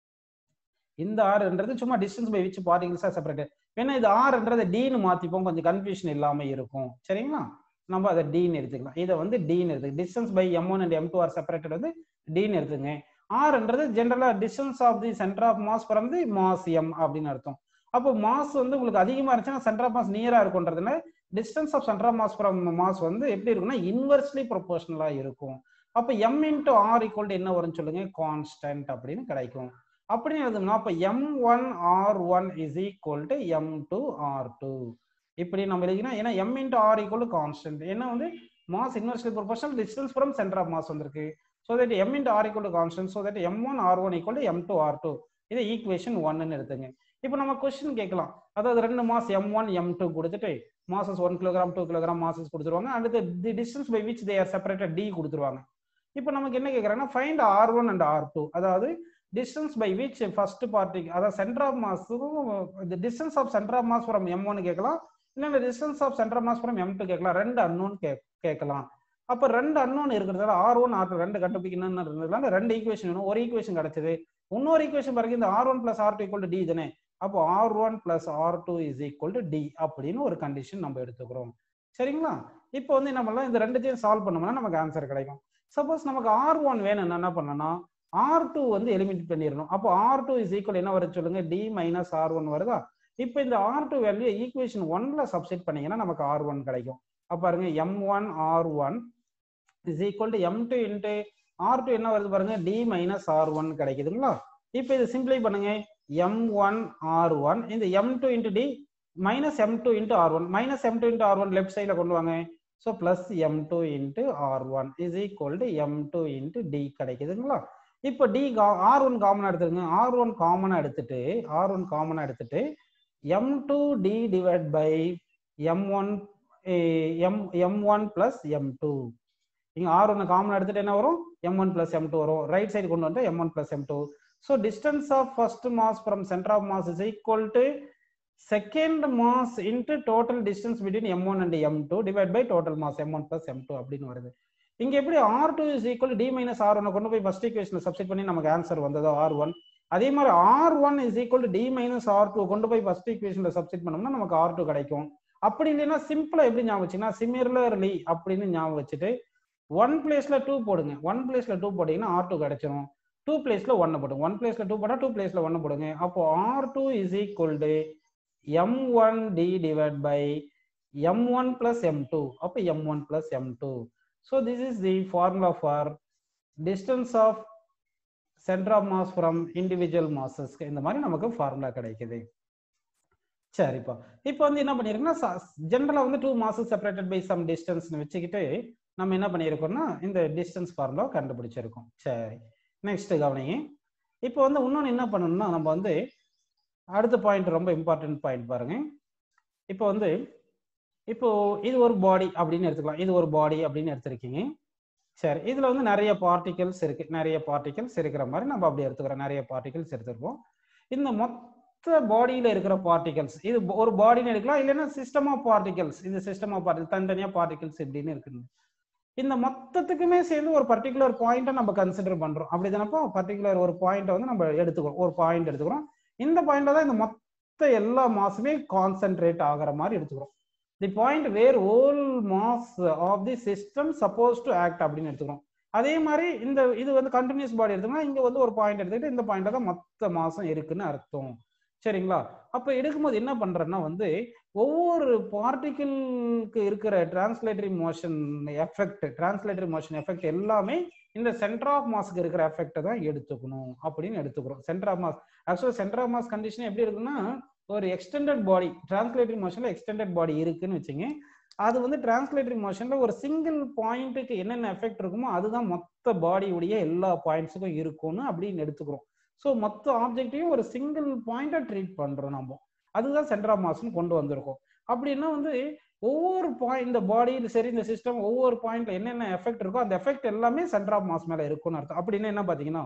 இந்த ஆர்ன்றது சும்மா டிஸ்டன்ஸ் பை விச் பார்ட்டிகல்ஸா செப்பரேட் ஏன்னா இது ஆர்ன்றது டீன்னு மாத்திப்போம் கொஞ்சம் கன்ஃபியூஷன் இல்லாம இருக்கும் சரிங்களா நம்ம அதை டீன்னு எடுத்துக்கலாம் இதை வந்து டீன்னு எடுத்துக்க distance by M one and M two are separated வந்து டீன்னு எடுத்துங்க ஆர்ன்றது ஜென்ரலா distance of the centre of mass from the mass m அப்படின்னு அர்த்தம் அப்போ மாஸ் வந்து உங்களுக்கு அதிகமா இருந்துச்சுன்னா சென்டர் ஆஃப் மாஸ் நியரா இருக்குன்றதுனால distance of centre of mass from mass வந்து எப்படி இருக்கும்னா இன்வெர்ஸ்லி ப்ரொபோர்ஷனலா இருக்கும் அப்போ எம் இன்ட்டு ஆர் ஈக்குவல் என்ன வரும்னு சொல்லுங்க கான்ஸ்டன்ட் அப்படின்னு கிடைக்கும் அப்படின்னு எழுதணும்னா அப்போ m one R one is equal to M two R two இப்படி நம்ம எழுதினா ஏன்னா m into r equal constant ஏன்னா வந்து mass inversely proportional distance from centre of mass வந்திருக்கு so that m into r equal constant so that m one R one equal m two R two இது ஈக்குவேஷன் ஒன்னு எடுத்துங்க இப்போ நம்ம கொஸ்டின் கேட்கலாம் அதாவது ரெண்டு mass M one M two கொடுத்துட்டு masses one kilogram two kilogram masses கொடுத்துருவாங்க அடுத்து the distance by which they are separated d கொடுத்துருவாங்க இப்போ நமக்கு என்ன கேட்குறாங்கன்னா find r one and r two அதாவது டிஸ்டன்ஸ் பை விச் ஃபர்ஸ்ட் பார்ட்டிக்கு அதாவது சென்டர் ஆஃப் மாஸுக்கும் distance of centre of mass from M one கேட்கலாம் இல்லை distance of centre of mass from M two கேட்கலாம் ரெண்டு அன்னோன் கே கேட்கலாம் அப்போ ரெண்டு அன்னோன் இருக்கிறதால ஆர் ஒன் ஆர் டூ ரெண்டு கண்டுபிடிக்கணும்னு இருந்ததுனால ரெண்டு ஈக்குவேஷன் வேணும் ஒரு ஈக்குவேஷன் கிடைச்சது இன்னொரு ஈக்குவேஷன் பாருங்க இந்த r one plus r two equal d தானே அப்போ r one plus r two is equal to d அப்படின்னு ஒரு கண்டிஷன் நம்ம எடுத்துக்கிறோம் சரிங்களா இப்போ வந்து என்ன பண்ணலாம் இந்த ரெண்டுத்தையும் சால்வ் பண்ணோம்னா நமக்கு ஆன்சர் கிடைக்கும் சப்போஸ் நமக்கு ஆர் ஒன் வேணும்னா என்ன பண்ணணும்னா ஆர் டூ வந்து எலிமினேட் பண்ணிடணும் அப்போ ஆர் டூ இஸ் ஈக்குவல் என்ன வருது சொல்லுங்க டி மைனஸ் ஆர் ஒன் வருதா இப்போ இந்த ஆர் டூ வேல்யூ ஈக்குவேஷன் ஒன்ல சப்ஸ்டிட் பண்ணீங்கன்னா நமக்கு ஆர் ஒன் கிடைக்கும் அப்போ பாருங்க M one R one is equal to M two into R two என்ன வருது பாருங்க டி மைனஸ் ஆர் ஒன் கிடைக்குதுங்களா இப்போ இது சிம்பிளை பண்ணுங்க எம் ஒன் ஆர் ஒன் இந்த m two into d minus m two into R one minus m two into R one left சைடில் கொண்டு வாங்க so plus M two into R one is equal to M two into d கிடைக்குதுங்களா இப்போ டி ஆர் ஒன் காமனாக எடுத்துருங்க ஆர் ஒன் காமனாக எடுத்துட்டு ஆர் ஒன் காமனாக எடுத்துட்டு m two d divide by M one m m one plus M two இங்கே ஆர் ஒன்று காமன் எடுத்துட்டு என்ன வரும் m one plus M two வரும் ரைட் சைடு கொண்டு வந்து M one plus M two so distance of first mass from centre of mass is equal to second mass into total distance between M one and M two divide by total mass M one plus M two அப்படின்னு வருது இங்க எப்படி R two is equal d minus r one கொண்டு போய் ஃபர்ஸ்ட் ஈக்குவேஷன் சப்ஸ்டிட் பண்ணி நமக்கு ஆன்சர் வந்ததோ ஆர் ஒன் அதே மாதிரி r one is equal to d minus r two கொண்டு போய் ஃபர்ஸ்ட் ஈக்குவேஷன்ல சப்ஸ்டிட் பண்ணோம்னா நமக்கு ஆர் டூ கிடைக்கும் அப்படி இல்லைன்னா சிம்பிளா எப்படி ஞாபகம் வச்சுன்னா சிமிலர்லி அப்படின்னு ஞாபகம் வச்சுட்டு ஒன் பிளேஸ்ல டூ போடுங்க ஒன் பிளேஸ்ல டூ போட்டீங்கன்னா ஆர் டூ கிடைச்சிரும் டூ பிளேஸ்ல ஒன்னு போடுங்க ஒன் பிளேஸ்ல டூ போட்டா டூ பிளேஸ்ல ஒன்னு போடுங்க அப்போ r two is equal to M one d divide by M one plus M two அப்போ m one plus M two so this is the formula for distance of centre of mass from individual மாசஸ்க்கு இந்த மாதிரி நமக்கு ஃபார்முலா கிடைக்குது சரிப்பா இப்போ வந்து என்ன பண்ணிருக்குன்னா ஜென்ரலா வந்து two masses separated by some distance வச்சுக்கிட்டு நம்ம என்ன பண்ணியிருக்கோம்னா இந்த டிஸ்டன்ஸ் ஃபார்முலா கண்டுபிடிச்சிருக்கோம் சரி நெக்ஸ்ட் கவனிங்க இப்போ வந்து இன்னொன்று என்ன பண்ணணும்னா நம்ம வந்து அடுத்த பாயிண்ட் ரொம்ப இம்பார்ட்டன்ட் பாயிண்ட் பாருங்க இப்போ வந்து இப்போ இது ஒரு பாடி அப்படின்னு எடுத்துக்கலாம் இது ஒரு பாடி அப்படின்னு எடுத்திருக்கீங்க சரி இதுல வந்து நிறைய பார்ட்டிகல்ஸ் இருக்கு நிறைய பார்ட்டிகல்ஸ் இருக்கிற மாதிரி நம்ம அப்படி எடுத்துக்கிறோம் நிறைய பார்ட்டிகல்ஸ் எடுத்துருக்கோம் இந்த மொத்த பாடியில இருக்கிற பார்ட்டிகல்ஸ் இது ஒரு பாடின்னு எடுக்கலாம் இல்லைன்னா சிஸ்டம் ஆஃப் பார்ட்டிகல்ஸ் இது சிஸ்டம் ஆஃப் பார்ட்டிகல் தனித்தனியா பார்ட்டிகல்ஸ் இப்படின்னு இருக்குங்க இந்த மொத்தத்துக்குமே சேர்ந்து ஒரு பர்டிகுலர் பாயிண்ட்டை நம்ம கன்சிடர் பண்றோம் அப்படிதானப்போ பர்டிகுலர் ஒரு பாயிண்ட்டை வந்து நம்ம எடுத்துக்கிறோம் ஒரு பாயிண்ட் எடுத்துக்கிறோம் இந்த பாயிண்ட்ல தான் இந்த மொத்த எல்லா மாசுமே கான்சென்ட்ரேட் ஆகிற மாதிரி எடுத்துக்கிறோம் the point where old mass of the system suppose to act அப்படின்னு எடுத்துக்கிறோம் அதே மாதிரி இந்த இது வந்து கண்டினியூஸ் பாடி எடுத்துக்கோங்க இங்க வந்து ஒரு பாயிண்ட் எடுத்துக்கிட்டு இந்த பாயிண்ட்ல தான் மொத்த மாசம் இருக்குன்னு அர்த்தம் சரிங்களா அப்ப எடுக்கும்போது என்ன பண்றேன்னா வந்து ஒவ்வொரு பார்ட்டிகிளுக்கு இருக்கிற translatory motion effect translatory motion effect எல்லாமே இந்த சென்டர் ஆஃப் மாஸ்க்கு இருக்கிற எஃபெக்டை தான் எடுத்துக்கணும் அப்படின்னு எடுத்துக்கிறோம் சென்டர் ஆஃப் மாஸ் ஆக்சுவலாக சென்டர் ஆஃப் மாஸ் கண்டிஷன் எப்படி இருக்குன்னா ஒரு எக்ஸ்டெண்டட் பாடி டிரான்ஸ்லேட்டரி மோஷன்ல எக்ஸ்டெண்டட் பாடி இருக்குன்னு வச்சுங்க அது வந்து டிரான்ஸ்லேட்டரி மோஷன்ல ஒரு சிங்கிள் பாயிண்ட்டுக்கு என்னென்ன எஃபெக்ட் இருக்குமோ அதுதான் மொத்த பாடியுடைய எல்லா பாயிண்ட்ஸுக்கும் இருக்கும்னு அப்படின்னு எடுத்துக்கிறோம் ஸோ மொத்த ஆப்ஜெக்டையும் ஒரு சிங்கிள் பாயிண்டா ட்ரீட் பண்றோம் நம்ம அதுதான் சென்டர் ஆஃப் மாஸ்ன்னு கொண்டு வந்திருக்கோம் அப்படின்னா வந்து ஒவ்வொரு பாயிண்ட் இந்த பாடி சரி இந்த சிஸ்டம் ஒவ்வொரு பாயிண்ட்ல என்னென்ன எஃபெக்ட் இருக்கோ அந்த எஃபெக்ட் எல்லாமே சென்டர் ஆஃப் மாஸ் மேல இருக்கும்னு அர்த்தம் அப்படின்னு என்ன பாத்தீங்கன்னா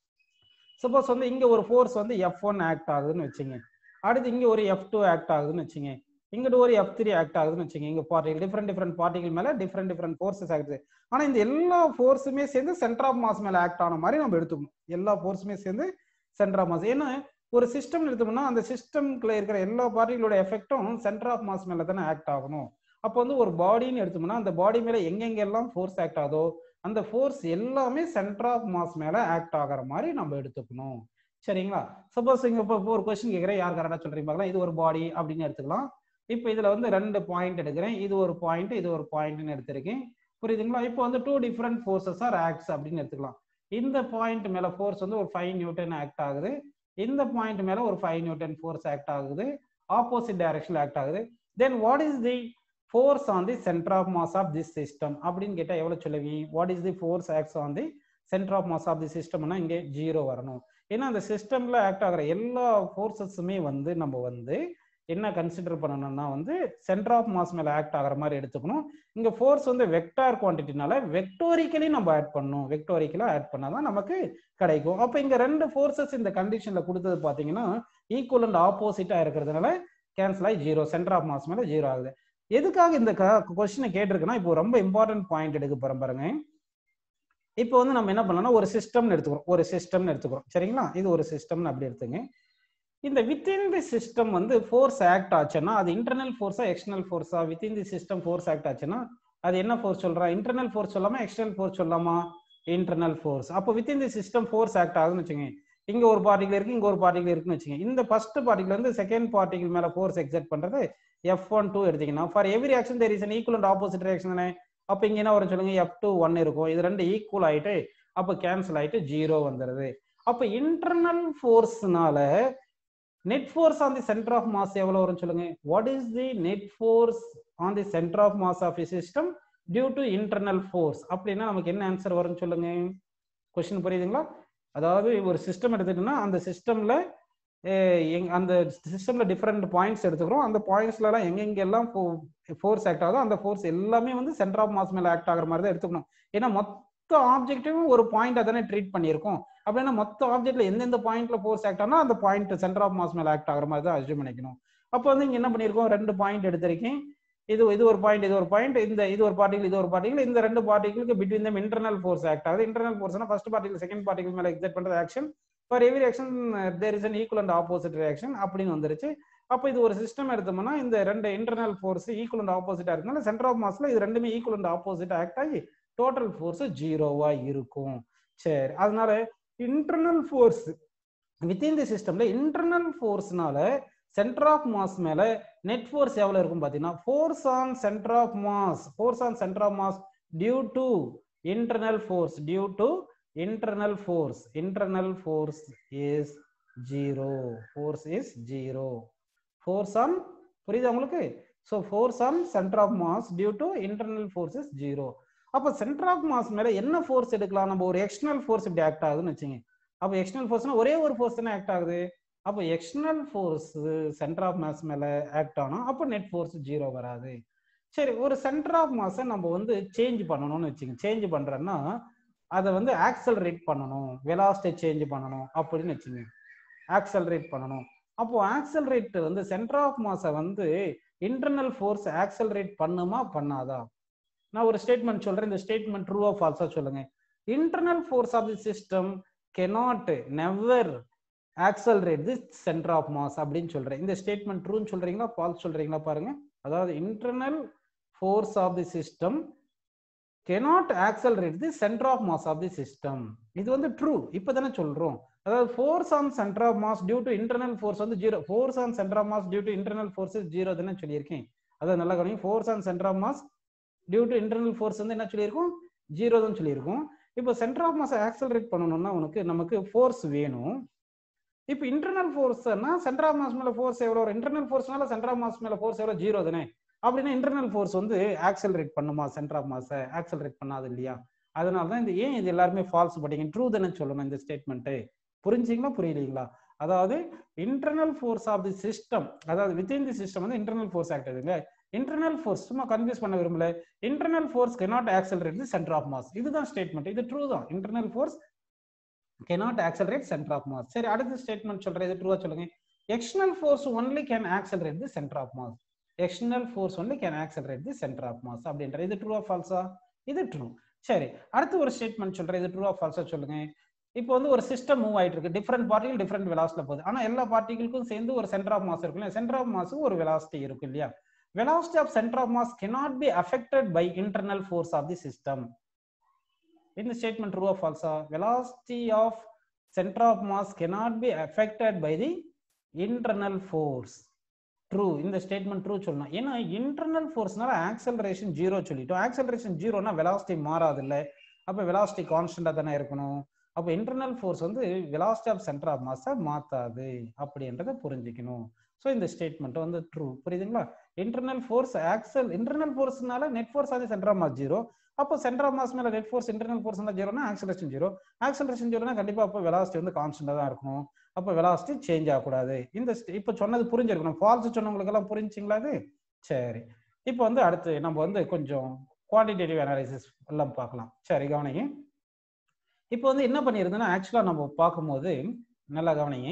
சப்போஸ் வந்து இங்க ஒரு ஃபோர்ஸ் வந்து எஃப் ஒன் ஆக்ட் ஆகுதுன்னு வச்சுங்க அடுத்து இங்க ஒரு எஃப் டூ ஆக்ட் ஆகுதுன்னு வச்சுங்க இங்கிட்ட ஒரு எஃப் த்ரீ ஆக்ட் ஆகுதுன்னு வச்சுங்க இங்க பார்ட்டிகல் டிஃப்ரெண்ட் டிஃப்ரெண்ட் பார்ட்டிகல் மேல டிஃப்ரெண்ட் டிஃப்ரெண்ட் ஃபோர்ஸஸ் ஆகுது ஆனா இந்த எல்லா ஃபோர்ஸுமே சேர்ந்து சென்டர் ஆஃப் மாஸ் மேல ஆக்ட் ஆன மாதிரி நம்ம எடுத்துக்கணும் எல்லா ஃபோர்ஸுமே சேர்ந்து சென்டர் ஆஃப் மாஸ் ஏன்னா ஒரு சிஸ்டம் எடுத்தோம்னா அந்த சிஸ்டம்ல இருக்கிற எல்லா பார்ட்டிகளோட எஃபெக்டும் சென்டர் ஆஃப் மாஸ் மேல தானே ஆக்ட் ஆகணும் அப்போ வந்து ஒரு பாடின்னு எடுத்தோம்னா அந்த பாடி மேல எங்கெங்கெல்லாம் ஃபோர்ஸ் ஆக்ட் ஆகுதோ அந்த ஃபோர்ஸ் எல்லாமே சென்டர் ஆஃப் மாஸ் மேல ஆக்ட் ஆகிற மாதிரி நம்ம எடுத்துக்கணும் சரிங்களா சப்போஸ் இங்க இப்போ ஒரு கொஸ்டின் கேட்குறேன் யார் கரெக்டாக சொல்றீங்க பார்க்கலாம் இது ஒரு பாடி அப்படின்னு எடுத்துக்கலாம் இப்போ இதுல வந்து ரெண்டு பாயிண்ட் எடுக்கிறேன் இது ஒரு பாயிண்ட் இது ஒரு பாயிண்ட்னு எடுத்திருக்கேன் புரியுதுங்களா இப்போ வந்து two different forces are acts அப்படின்னு எடுத்துக்கலாம் இந்த பாயிண்ட் மேல ஃபோர்ஸ் வந்து ஒரு ஃபைவ் நியூட்டன் ஆக்ட் ஆகுது இந்த பாயிண்ட் மேல ஒரு ஃபைவ் நியூட்டன் ஃபோர்ஸ் ஆக்ட் ஆகுது ஆப்போசிட் டைரக்ஷன்ல ஆக்ட் ஆகுது then what is the force on the centre of mass of this system அப்படின்னு கேட்டா எவ்வளவு சொல்லுவீங்க what is the force acts on the centre of mass of the சிஸ்டம்னா இங்கே ஜீரோ வரணும் ஏன்னா அந்த சிஸ்டம்ல ஆக்ட் ஆகிற எல்லா ஃபோர்ஸஸுமே வந்து நம்ம வந்து என்ன கன்சிடர் பண்ணணும்னா வந்து சென்டர் ஆஃப் மாஸ் மேல ஆக்ட் ஆகிற மாதிரி எடுத்துக்கணும் இங்க ஃபோர்ஸ் வந்து வெக்டார் குவான்டிட்டினால வெக்டோரிக்கலி நம்ம ஆட் பண்ணணும் வெக்டோரிக்கலா ஆட் பண்ணாதான் நமக்கு கிடைக்கும் அப்ப இங்க ரெண்டு ஃபோர்ஸஸ் இந்த கண்டிஷன்ல கொடுத்தது பாத்தீங்கன்னா ஈக்குவல் அண்ட் ஆப்போசிட்டா இருக்கிறதுனால கேன்சல் ஆகி ஜீரோ சென்டர் ஆஃப் மாஸ் மேல ஜீரோ ஆகுது எதுக்காக இந்த கொஸ்டினை கேட்டிருக்குன்னா இப்போ ரொம்ப இம்பார்ட்டன்ட் பாயிண்ட் எடுக்க போறோம் பாருங்க இப்போ வந்து நம்ம என்ன பண்ணலாம் ஒரு சிஸ்டம்னு எடுத்துக்கிறோம் ஒரு சிஸ்டம்னு எடுத்துக்கிறோம் சரிங்களா இது ஒரு சிஸ்டம்னு அப்படி எடுத்துங்க இந்த வித்தின் தி சிஸ்டம் வந்து ஃபோர்ஸ் ஆக்ட் ஆச்சுன்னா அது இன்டர்னல் ஃபோர்ஸா எக்ஸ்டர்னல் ஃபோர்ஸா within the system force act ஆச்சுன்னா அது என்ன ஃபோர்ஸ் சொல்றா இன்டர்னல் ஃபோர்ஸ் சொல்லாமா எக்ஸ்டர்னல் ஃபோர்ஸ் சொல்லாமா இன்டர்னல் ஃபோர்ஸ் அப்போ within the system force act ஆகுதுன்னு வச்சுங்க இங்க ஒரு பார்ட்டிகல் இருக்கு இங்க ஒரு பார்ட்டிகல் இருக்குன்னு வச்சுங்க இந்த ஃபர்ஸ்ட் பார்ட்டிகல் வந்து செகண்ட் பார்ட்டிகல் மேல ஃபோர்ஸ் எக்ஸர்ட் பண்றது எஃப் ஒன் டூ எடுத்தீங்கன்னா for every action there is an equal and opposite reaction தானே அப்ப இங்க என்ன வரும் சொல்லுங்க எஃப் டூ ஒன் இருக்கும் இது ரெண்டு ஈக்குவல் ஆயிட்டு அப்ப கேன்சல் ஆயிட்டு ஜீரோ வந்துருது அப்ப இன்டர்னல் ஃபோர்ஸ்னால net force on the centre of mass எவ்வளவு வரும் சொல்லுங்க what is the net force on the centre of mass of a system due to internal force அப்படின்னா நமக்கு என்ன ஆன்சர் வரும்னு சொல்லுங்க கொஸ்டின் புரியுதுங்களா அதாவது ஒரு சிஸ்டம் எடுத்துட்டோம்னா அந்த சிஸ்டம்ல அந்த சிஸ்டம்ல டிஃப்ரெண்ட் பாயிண்ட்ஸ் எடுத்துக்கிறோம் அந்த பாயிண்ட்ஸ்ல எல்லாம் எங்கெங்கெல்லாம் ஃபோர்ஸ் ஆக்ட் ஆகுதோ அந்த ஃபோர்ஸ் எல்லாமே வந்து சென்டர் ஆஃப் மாஸ் மேல ஆக்ட் ஆகிற மாதிரி தான் எடுத்துக்கணும் ஏன்னா மொத்த ஆப்ஜெக்டிவும் ஒரு பாயிண்டா தானே ட்ரீட் பண்ணியிருக்கோம் அப்படின்னா மொத்த ஆப்ஜெக்ட்ல எந்தெந்த பாயிண்ட்ல ஃபோர்ஸ் ஆக்ட் ஆனா அந்த பாயிண்ட் சென்டர் ஆஃப் மாஸ் மேல ஆக்ட் ஆகிற மாதிரி தான் அசியூம் பண்ணிக்கணும் அப்போ வந்து இங்க என்ன பண்ணியிருக்கோம் ரெண்டு பாயிண்ட் எடுத்திருக்கேன் இது இது ஒரு பாயிண்ட் இது ஒரு பாயிண்ட் இந்த இது ஒரு பார்ட்டிகல் இது ஒரு பார்ட்டிகல் இந்த ரெண்டு பார்ட்டிகளுக்கு between them internal force act ஆகுது இன்டர்னல் ஃபோர்ஸ்னா ஃபர்ஸ்ட் பார்ட்டிகல் செகண்ட் பார்ட்டிகல் மேல எக்ஸைட் பண்றது action for every action there is an equal and opposite reaction அப்படின்னு வந்துருச்சு அப்போ இது ஒரு சிஸ்டம் எடுத்தோம்னா இந்த ரெண்டு இன்டர்னல் ஃபோர்ஸ் ஈக்குவல் அண்ட் ஆப்போசிட்டா இருக்கனால சென்டர் ஆஃப் மாஸ்ல இது ரெண்டுமே ஈக்குவல் அண்ட் ஆப்போசிட் ஆக்ட் ஆகி டோட்டல் ஃபோர்ஸ் ஜீரோவா இருக்கும் சரி அதனால இன்டர்னல் ஃபோர்ஸ் வித்தின் தி சிஸ்டம்ல இன்டர்னல் ஃபோர்ஸ்னால சென்டர் ஆஃப் மாஸ் மேல நெட் ஃபோர்ஸ் எவ்வளவு இருக்கும் பாத்தீங்கன்னா force on centre of mass force on centre of mass due to internal force due to internal force internal force is zero force is zero force on புரியுதா உங்களுக்கு so force on center of mass due to internal force is zero அப்போ சென்டர் ஆஃப் மாஸ் மேல என்ன ஃபோர்ஸ் எடுக்கலாம் நம்ம ஒரு எக்ஸ்டர்னல் ஃபோர்ஸ் இப்படி ஆக்ட் ஆகுதுன்னு வச்சுங்க அப்போ எக்ஸ்டர்னல் ஃபோர்ஸ்னா ஒரே ஒரு ஃபோர்ஸ் தானே ஆக்ட் ஆகுது அப்போ external force centre of mass மேல ஆக்ட் ஆனோம் அப்போ நெட் ஃபோர்ஸ் ஜீரோ வராது சரி ஒரு சென்டர் ஆஃப் மாஸை நம்ம வந்து சேஞ்ச் பண்ணணும்னு வச்சுங்க சேஞ்ச் பண்றோன்னா அதை வந்து ஆக்சலரேட் பண்ணணும் வெலாசிட்டி சேஞ்ச் பண்ணணும் அப்படின்னு வச்சுங்க ஆக்சலரேட் பண்ணணும் அப்போ ஆக்சலரேட் வந்து சென்டர் ஆஃப் மாஸை வந்து இன்டர்னல் ஃபோர்ஸ் ஆக்சலரேட் பண்ணுமா பண்ணாதா நான் ஒரு ஸ்டேட்மெண்ட் சொல்றேன் இந்த ஸ்டேட்மெண்ட் ட்ரூ ஆஃப் ஃபால்ஸா சொல்லுங்க internal force of the system cannot never accelerate the centre of mass அப்படின்னு சொல்றேன் இந்த ஸ்டேட்மெண்ட் ட்ரூன்னு சொல்றீங்களா ஃபால்ஸ் சொல்றீங்களா பாருங்க அதாவது internal force of the system cannot accelerate the centre of mass of the system இது வந்து ட்ரூ இப்பதானே சொல்றோம் அதாவது force on centre of mass due to internal force வந்து zero force on centre of mass due to internal force zero தானே சொல்லியிருக்கேன் அதான் நல்லா கவனிங்க force on centre of mass due to internal force வந்து என்ன சொல்லியிருக்கோம் ஜீரோ தான் சொல்லியிருக்கோம் இப்போ சென்டர் ஆஃப் மாஸ் ஆக்சலரேட் பண்ணணும்னா உனக்கு நமக்கு ஃபோர்ஸ் வேணும் இப்போ இன்டர்னல் ஃபோர்ஸ்னா சென்டர் ஆஃப் மாஸ் மேல ஃபோர்ஸ் எவ்வளோ வரும் இன்டர்னல் ஃபோர்ஸ்னால சென்டர் ஆஃப் மாஸ் மேல ஃபோர்ஸ் எவ்வளோ ஜீரோ தானே அப்படின்னா இன்டர்னல் ஃபோர்ஸ் வந்து ஆக்சலரேட் பண்ணுமா சென்டர் ஆஃப் மாஸை ஆக்சலரேட் பண்ணாது இல்லையா அதனால தான் இந்த ஏன் இது எல்லாருமே ஃபால்ஸ் படிங்க ட்ரூ தானே சொல்லணும் இந்த ஸ்டேட்மெண்ட்டு புரிஞ்சிங்களா புரியலீங்களா அதாவது internal force of the system அதாவது வித்தின் தி சிஸ்டம் வந்து இன்டர்னல் ஃபோர்ஸ் ஆக்ட் ஆகுதுங்க இன்டர்னல் ஃபோர்ஸ் சும்மா கன்ஃபியூஸ் பண்ண விரும்பல internal force cannot accelerate the centre of mass இதுதான் ஸ்டேட்மெண்ட் இது ட்ரூ தான் internal force cannot accelerate centre of mass சரி அடுத்த ஸ்டேட்மெண்ட் சொல்றேன் இது ட்ரூவா சொல்லுங்க external force only can accelerate the centre of mass external force only can accelerate the centre of mass அப்படின்ற இது ட்ரூ ஆஃப் ஃபால்ஸா இது ட்ரூ சரி அடுத்து ஒரு ஸ்டேட்மெண்ட் சொல்றேன் இது ட்ரூ ஆஃப் ஃபால்ஸா சொல்லுங்க இப்போ வந்து ஒரு சிஸ்டம் மூவ் ஆயிட்டு இருக்கு டிஃப்ரெண்ட் பார்ட்டிகள் டிஃப்ரெண்ட் வெலாசிட்டில போகுது ஆனா எல்லா பார்ட்டிகளுக்கும் சேர்ந்து ஒரு சென்டர் ஆஃப் மாஸ் இருக்கும் இல்லையா சென்டர் ஆஃப் மாஸுக்கு ஒரு வெலாசிட்டி இருக்கும் இல்லையா velocity of center of mass cannot be affected by internal force of the system in the statement true or false velocity of center of mass cannot be affected by the internal force true இந்த ஸ்டேட்மெண்ட் ட்ரூ சொல்லணும் ஏன்னா இன்டர்னல் ஃபோர்ஸ்னால ஆக்சலரேஷன் ஜீரோ சொல்லிட்டோம் ஆக்சலரேஷன் ஜீரோனா வெலாசிட்டி மாறாது இல்லை அப்போ வெலாசிட்டி கான்ஸ்டண்டாக தானே இருக்கணும் அப்போ இன்டர்னல் ஃபோர்ஸ் வந்து வெலாசிட்டி ஆஃப் சென்டர் ஆஃப் மாஸை மாற்றாது அப்படின்றத புரிஞ்சுக்கணும் ஸோ இந்த ஸ்டேட்மெண்ட் வந்து ட்ரூ புரியுதுங்களா இன்டர்னல் ஃபோர்ஸ் ஆக்சல் இன்டர்னல் ஃபோர்ஸ்னால நெட் ஃபோர்ஸ் அது சென்டர் ஆஃப் மாஸ் ஜீரோ அப்போ சென்டர் ஆஃப் மாஸ் மேல நெட் ஃபோர்ஸ் இன்டர்னல் ஃபோர்ஸ் இருந்தால் ஜீரோனா ஆக்சலரேஷன் ஜீரோ ஆக்சலரேஷன் ஜீரோனா கண்டிப்பாக அப்போ வெலாசிட்டி வந்து கான்ஸ்டண்டாக தான் இருக்கணும் அப்போ வெலாசிட்டி சேஞ்ச் ஆகக்கூடாது இந்த இப்போ சொன்னது புரிஞ்சிருக்கணும் ஃபால்ஸ் சொன்னவங்களுக்கு எல்லாம் புரிஞ்சுங்களா அது சரி இப்போ வந்து அடுத்து நம்ம வந்து கொஞ்சம் குவான்டிடேட்டிவ் அனாலிசிஸ் எல்லாம் பார்க்கலாம் சரி கவனிங்க இப்போ வந்து என்ன பண்ணியிருந்தோம்னா ஆக்சுவலாக நம்ம பார்க்கும்போது நல்லா கவனிங்க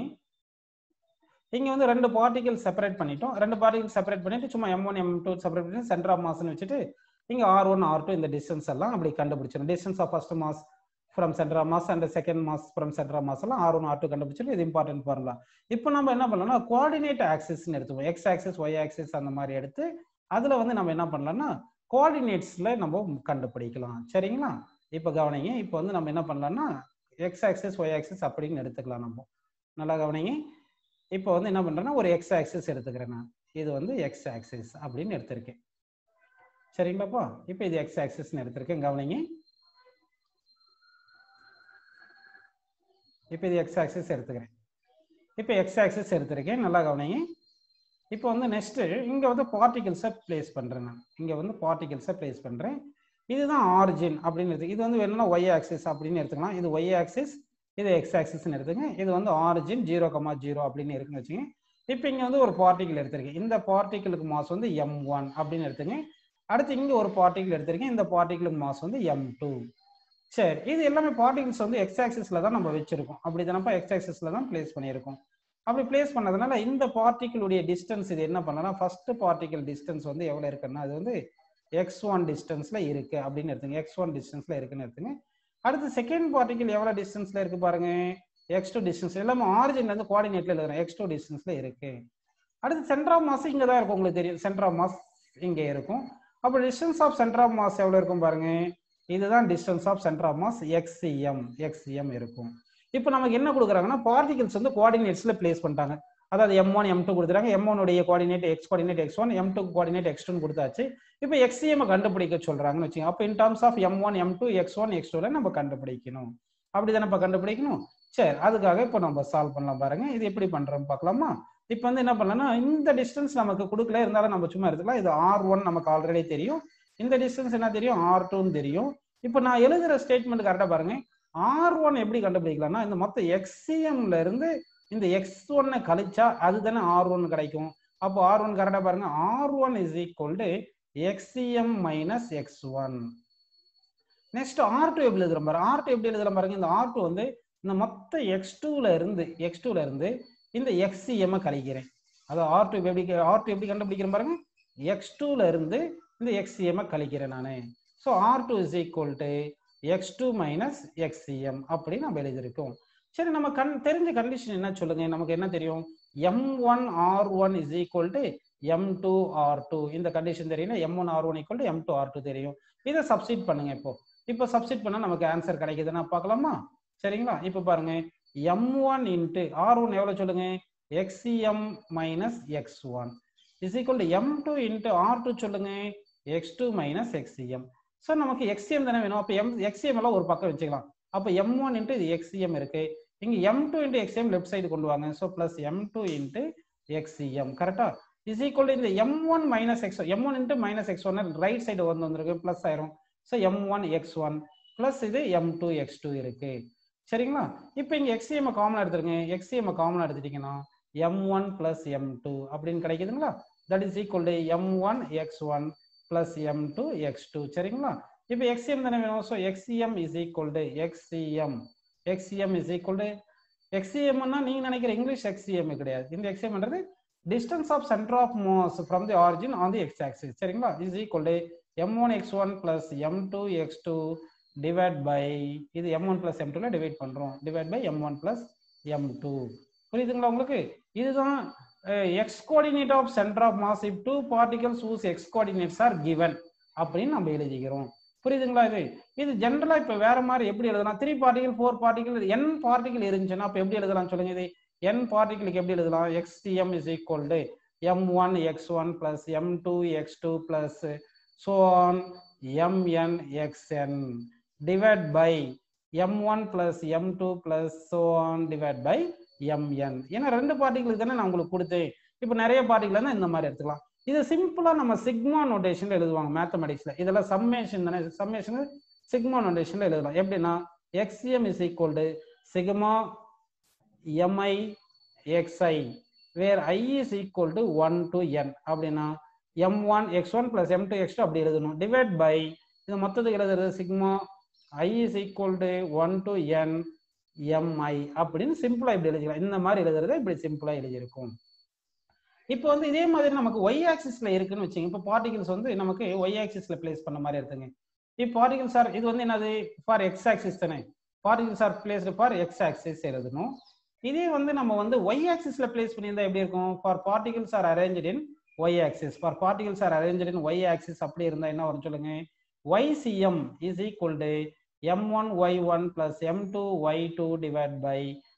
இங்க வந்து ரெண்டு பார்ட்டிகல் செப்பரேட் பண்ணிட்டோம் ரெண்டு பார்ட்டிகல் செப்பரேட் பண்ணிட்டு சும்மா M one M two separate பண்ணி சென்டர் ஆஃப் மாஸ்னு வச்சுட்டு இங்க ஆர் ஒன் ஆர் டூ இந்த டிஸ்டன்ஸ் எல்லாம் அப்படி கண்டுபிடிச்சிடும் distance of first mass from centre of mass and second mass from centre of mass எல்லாம் ஆர் ஒன் ஆர் டூ கண்டுபிடிச்சிட்டு இது இம்பார்ட்டன்ட் பண்ணலாம் இப்போ நம்ம என்ன பண்ணலாம்னா கோஆர்டினேட் ஆக்சிஸ்னு எடுத்துவோம் எக்ஸ் ஆக்சிஸ் ஒய் ஆக்சிஸ் அந்த மாதிரி எடுத்து அதுல வந்து நம்ம என்ன பண்ணலாம்னா கோஆர்டினேட்ஸ்ல நம்ம கண்டுபிடிக்கலாம் சரிங்களா இப்போ கவனிங்க இப்போ வந்து நம்ம என்ன பண்ணலாம்னா எக்ஸ் ஆக்சிஸ் ஒய் ஆக்சிஸ் அப்படின்னு எடுத்துக்கலாம் நம்ம நல்லா கவனிங்க இப்போ வந்து என்ன பண்றேன்னா ஒரு எக்ஸ் ஆக்சிஸ் எடுத்துக்கிறேன் நான் இது வந்து எக்ஸ் ஆக்சிஸ் அப்படின்னு எடுத்திருக்கேன் சரிங்களாப்பா இப்போ இது எக்ஸ் ஆக்சிஸ்னு எடுத்திருக்கேன் கவனிங்க இப்போ இது எக்ஸ் ஆக்சிஸ் எடுத்துக்கிறேன் இப்போ எக்ஸ் ஆக்சிஸ் எடுத்திருக்கேன் நல்லா கவனிங்க இப்போ வந்து நெக்ஸ்ட் இங்க வந்து பார்ட்டிகல்ஸை பிளேஸ் பண்றேன் நான் இங்க வந்து பார்ட்டிகல்ஸை பிளேஸ் பண்றேன் இதுதான் ஆரிஜின் அப்படின்னு எடுத்து இது வந்து வேணும்னா ஒய் ஆக்சிஸ் அப்படின்னு எடுத்துக்கலாம் இது ஒய் ஆக்சிஸ் இது எக்ஸ் ஆக்சிஸ்னு எடுத்துங்க இது வந்து ஆரிஜின் ஜீரோ கமா ஜீரோ அப்படின்னு இருக்குன்னு வச்சுங்க இப்போ இங்கே வந்து ஒரு பார்ட்டிகல் எடுத்திருக்கேன் இந்த பார்ட்டிகளுக்கு மாஸ் வந்து எம் ஒன் அப்படின்னு எடுத்துங்க அடுத்து இங்கே ஒரு பார்ட்டிகல் எடுத்திருக்கேன் இந்த பார்ட்டிகளுக்கு மாஸ் வந்து எம் டூ சரி இது எல்லாமே பார்ட்டிகல்ஸ் வந்து எக்ஸ் ஆக்சிஸில் தான் நம்ம வச்சிருக்கோம் அப்படி தானப்பா எக்ஸ் ஆக்சிஸில் தான் பிளேஸ் பண்ணியிருக்கோம் அப்படி பிளேஸ் பண்ணதுனால இந்த பார்ட்டிகளுடைய டிஸ்டன்ஸ் இது என்ன பண்ணலாம் ஃபர்ஸ்ட் பார்ட்டிகல் டிஸ்டன்ஸ் வந்து எவ்வளோ இருக்குன்னா அது வந்து எக்ஸ் ஒன் டிஸ்டன்ஸ்ல இருக்கு அப்படின்னு எடுத்துங்க எக்ஸ் ஒன் டிஸ்டன்ஸ்ல இருக்குன்னு எடுத்துங்க அடுத்து செகண்ட் பார்ட்டிகல் எவ்வளவு டிஸ்டன்ஸ்ல இருக்கு பாருங்க எக்ஸ் டூ டிஸ்டன்ஸ் எல்லாமே ஆரிஜின்ல இருந்து கோஆர்டினேட்ல எழுதுறேன் எக்ஸ் டூ டிஸ்டன்ஸ்ல இருக்கு அடுத்து சென்டர் ஆஃப் மாஸ் இங்க தான் இருக்கும் உங்களுக்கு தெரியும் சென்டர் ஆஃப் மாஸ் இங்க இருக்கும் அப்போ distance of centre of mass எவ்வளவு இருக்கும் பாருங்க இதுதான் distance of centre of mass XM XM இருக்கும் இப்போ நமக்கு என்ன கொடுக்குறாங்கன்னா பார்ட்டிகல்ஸ் வந்து கோஆர்டினேட்ஸ்ல பிளேஸ் பண்ணிட்டாங்க அதாவது எம் ஒன் எம் டூ கொடுத்துறாங்க எம் உடைய coordinate X coordinate X one M two coordinate X two கொடுத்தாச்சு இப்போ எக்ஸ்சிஎம் கண்டுபிடிக்க சொல்றாங்கன்னு வச்சுங்க அப்போ in terms of M one M two X one X டூல நம்ம கண்டுபிடிக்கணும் அப்படிதானே இப்போ கண்டுபிடிக்கணும் சரி அதுக்காக இப்போ நம்ம சால்வ் பண்ணலாம் பாருங்க இது எப்படி பண்றோம் பார்க்கலாமா இப்போ வந்து என்ன பண்ணலாம்னா இந்த டிஸ்டன்ஸ் நமக்கு கொடுக்கல இருந்தாலும் நம்ம சும்மா எடுத்துக்கலாம் இது ஆர் ஒன் நமக்கு ஆல்ரெடி தெரியும் இந்த டிஸ்டன்ஸ் என்ன தெரியும் ஆர் டூன்னு தெரியும் இப்போ நான் எழுதுற ஸ்டேட்மெண்ட் கரெக்டாக பாருங்க ஆர் ஒன் எப்படி கண்டுபிடிக்கலாம்னா இந்த மொத்த எக்ஸிஎம்ல இருந்து இந்த எக்ஸ் ஒன்னை கழிச்சா அதுதானே ஆர் ஒன் கிடைக்கும் அப்போ ஆர் ஒன் கரெக்டாக பாருங்க R one is equal to XCM minus X one next R two எப்படி எழுதுறோம் பாருங்க ஆர் டூ எப்படி எழுதுறோம் பாருங்க இந்த ஆர் டூ வந்து இந்த மொத்த எக்ஸ் டூல இருந்து எக்ஸ் டூல இருந்து இந்த எக்ஸிஎம் கழிக்கிறேன் அதாவது ஆர் டூ எப்படி ஆர் டூ எப்படி கண்டுபிடிக்கிறேன் பாருங்க எக்ஸ் டூல இருந்து இந்த எக்ஸிஎம் கழிக்கிறேன் நான் so R two is equal to X two minus XCM அப்படி நம்ம எழுதியிருக்கோம் சரி நம்ம கண் தெரிஞ்ச கண்டிஷன் என்ன சொல்லுங்க நமக்கு என்ன தெரியும் M one R one is equal to M two R two இந்த கண்டிஷன் தெரியும் M one R one equal to M two R two தெரியும் இதை சப்ஸ்டிட் பண்ணுங்க இப்போ இப்போ சப்ஸ்டிட் பண்ணா நமக்கு ஆன்சர் கிடைக்குதுன்னா பார்க்கலாமா சரிங்களா இப்போ பாருங்க M one into R one எவ்வளோ சொல்லுங்க XCM minus X one is equal to M two into R two சொல்லுங்க X two minus XCM so நமக்கு எக்ஸிஎம் தானே வேணும் அப்போ எம் எக்ஸிஎம் எல்லாம் ஒரு பக்கம் வச்சுக்கலாம் அப்போ எம் ஒன் இன்ட்டு இது எக்ஸிஎம் இருக்கு இங்க M two into XCM left side கொண்டு வாங்க so plus M two into XCM கரெக்டா இஸ் ஈக்குவல் இந்த M one minus X M one into minus X one right side வந்து வந்திருக்கு பிளஸ் ஆயிரும் so M one X one plus இது எம் டூ எக்ஸ் டூ இருக்கு சரிங்களா இப்போ இங்க எக்ஸிஎம் காமன் எடுத்துருங்க எக்ஸிஎம் காமன் எடுத்துட்டீங்கன்னா M one plus M two அப்படின்னு கிடைக்குதுங்களா that is equal to M one X one plus M two X two சரிங்களா இப்போ எக்ஸிஎம் தானே வேணும் so XCM is equal to XCM XCM is equal to எக்ஸிஎம்னா நீங்க நினைக்கிற இங்கிலீஷ் எக்ஸிஎம் கிடையாது இந்த எக்ஸிஎம்ன்றது distance of centre of mass from the origin on the X axis சரிங்களா is equal to M one X one plus M two X two divide by இது எம் ஒன் பிளஸ் எம் டூல டிவைட் பண்றோம் divide by M one plus M two புரியுதுங்களா உங்களுக்கு இதுதான் X coordinate of centre of mass if two particles whose X coordinates are given அப்படின்னு நம்ம எழுதிக்கிறோம் புரியுதுங்களா இது இது ஜென்ரலா இப்ப வேற மாதிரி எப்படி எழுதலாம் three particle four particle N particle இருந்துச்சுன்னா அப்ப எப்படி எழுதலாம் சொல்லுங்க இது என் பார்ட்டிகளுக்கு எப்படி எழுதலாம் XCM is equal to M one X one plus M two X two plus so on MN XN divide by M one plus M two plus so on divide by MN ஏன்னா ரெண்டு பார்ட்டிகளுக்கு தானே நான் உங்களுக்கு கொடுத்தேன் இப்போ நிறைய பார்ட்டிகள் இருந்தால் இந்த மாதிரி எடுத்துக்கலாம் இது சிம்பிளா நம்ம சிக்மா நோட்டேஷன்ல எழுதுவாங்க மேத்தமெட்டிக்ஸ்ல இதெல்லாம் சம்மேஷன் தானே சம்மேஷன் சிக்மா நோட்டேஷன்ல எழுதலாம் எப்படின்னா XM is equal to sigma MI XI where I is equal to one to N அப்படின்னா M one X one plus M two X two அப்படி எழுதணும் டிவைட் பை இது மொத்தத்துக்கு எழுதுறது sigma I is equal to one to N MI அப்படின்னு சிம்பிளா இப்படி எழுதிக்கலாம் இந்த மாதிரி எழுதுறத இப்படி சிம்பிளா எழுதியிருக்கும் இப்போ வந்து இதே மாதிரி நமக்கு ஒய் ஆக்சிஸ்ல இருக்குன்னு வச்சுங்க இப்போ பார்ட்டிகல்ஸ் வந்து நமக்கு ஒய் ஆக்சிஸ்ல பிளேஸ் பண்ண மாதிரி இருக்குங்க இப்போ பார்ட்டிகல்ஸ் ஆர் இது வந்து என்னது ஃபார் எக்ஸ் ஆக்சிஸ் தானே particles are placed for X axis எழுதணும் இதே வந்து நம்ம வந்து ஒய் ஆக்சிஸ்ல பிளேஸ் பண்ணியிருந்தா எப்படி இருக்கும் for particles are arrange in Y axis for particles are arrange in Y axis அப்படி இருந்தா என்ன வரும் சொல்லுங்க YCM is equal to M1 Y1 plus M2 Y2 divided by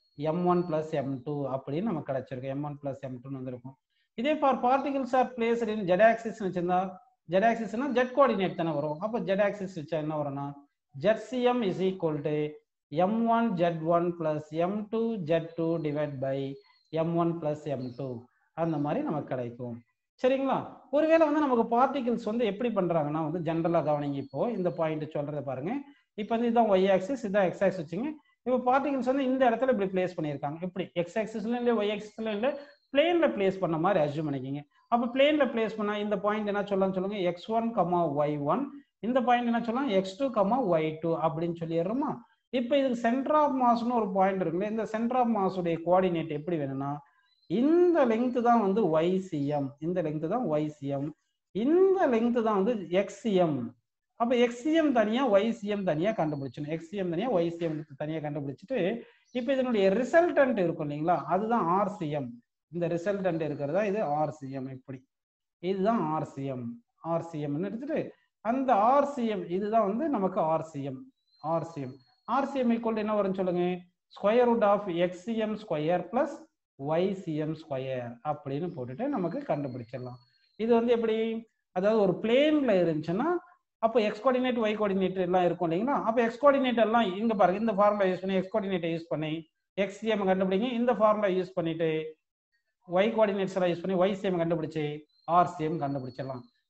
M1 plus M2 அப்படின்னு நமக்கு கிடைச்சிருக்கு M1 plus M2 வந்திருக்கும் இதே for particles are placed in Z axis வச்சிருந்தா ஜெட் ஆக்சிஸ்னா ஜெட் கோஆர்டினேட் தானே வரும் அப்போ ஜெட் ஆக்சிஸ் வச்சா என்ன வரும்னா Z CM is equal to M one Z one plus M two Z two divide by M one plus M two அந்த மாதிரி நமக்கு கிடைக்கும் சரிங்களா ஒருவேளை வந்து நமக்கு பார்ட்டிகல்ஸ் வந்து எப்படி பண்றாங்கன்னா வந்து ஜென்ரலா கவனிங்க இப்போ இந்த பாயிண்ட் சொல்றத பாருங்க இப்போ வந்து இதுதான் ஒய் ஆக்சிஸ் இதான் எக்ஸ் ஆக்சிஸ் வச்சுங்க இப்போ பார்ட்டிகல்ஸ் வந்து இந்த இடத்துல இப்படி பிளேஸ் பண்ணியிருக்காங்க இப்படி எக்ஸ் ஆக்சிஸ்ல இல்லை ஒய் ஆக்சிஸ்ல இல்லை பிளேன்ல பிளேஸ் பண்ண மாதிரி அசியூம் பண்ணிக்கிங்க அப்போ பிளேன்ல பிளேஸ் பண்ணா இந்த பாயிண்ட் என்ன சொல்லலாம் சொல்லுங்க X one comma Y one இந்த பாயிண்ட் என்ன சொல்லலாம் X two comma Y two அப்படின்னு சொல்லிடுறோமா இப்போ இதுக்கு சென்டர் ஆஃப் மாஸ்னு ஒரு பாயிண்ட் இருக்குல்ல இந்த சென்டர் ஆஃப் மாஸுடைய கோஆர்டினேட் எப்படி வேணும்னா இந்த லெங்க் தான் வந்து ஒய்சிஎம் இந்த லெங்க் தான் ஒய்சிஎம் இந்த லெங்க் தான் வந்து எக்ஸிஎம் அப்ப எக்ஸிஎம் தனியா ஒய்சிஎம் தனியா கண்டுபிடிச்சணும் எக்ஸிஎம் தனியா ஒய்சிஎம் தனியா கண்டுபிடிச்சிட்டு இப்போ இதனுடைய ரிசல்டன்ட் இருக்கும் இல்லைங்களா அதுதான் ஆர்சிஎம் இந்த ரிசல்டன்ட் இருக்கிறதா இது ஆர்சிஎம் இப்படி இதுதான் ஆர்சிஎம் ஆர்சிஎம்னு எடுத்துட்டு அந்த ஆர்சிஎம் இதுதான் வந்து நமக்கு ஆர்சிஎம் ஆர்சிஎம் ஆர்சிஎம் ஈக்குவல் என்ன வரும்னு சொல்லுங்க square root of XCM square plus YCM square அப்படின்னு போட்டுட்டு நமக்கு கண்டுபிடிச்சிடலாம் இது வந்து எப்படி அதாவது ஒரு பிளேன்ல இருந்துச்சுன்னா அப்போ எக்ஸ் கோஆர்டினேட் ஒய் கோஆர்டினேட் எல்லாம் இருக்கும் இல்லைங்களா அப்போ எக்ஸ் கோஆர்டினேட் எல்லாம் இங்க பாருங்க இந்த ஃபார்முலா யூஸ் பண்ணி எக்ஸ் கோஆர்டினேட்டை யூஸ் பண்ணி எக்ஸிஎம் கண்டுபிடிங்க இந்த ஃபார்முலா யூஸ் பண்ணிட்டு ஒய் கோஆர்டினேட்ஸ் எல்லாம் யூஸ் பண்ணி ஒய்சிஎம் கண்டுபிடிச்சு ஆர்சிஎம் கண்டுபிடிச்சிடலாம்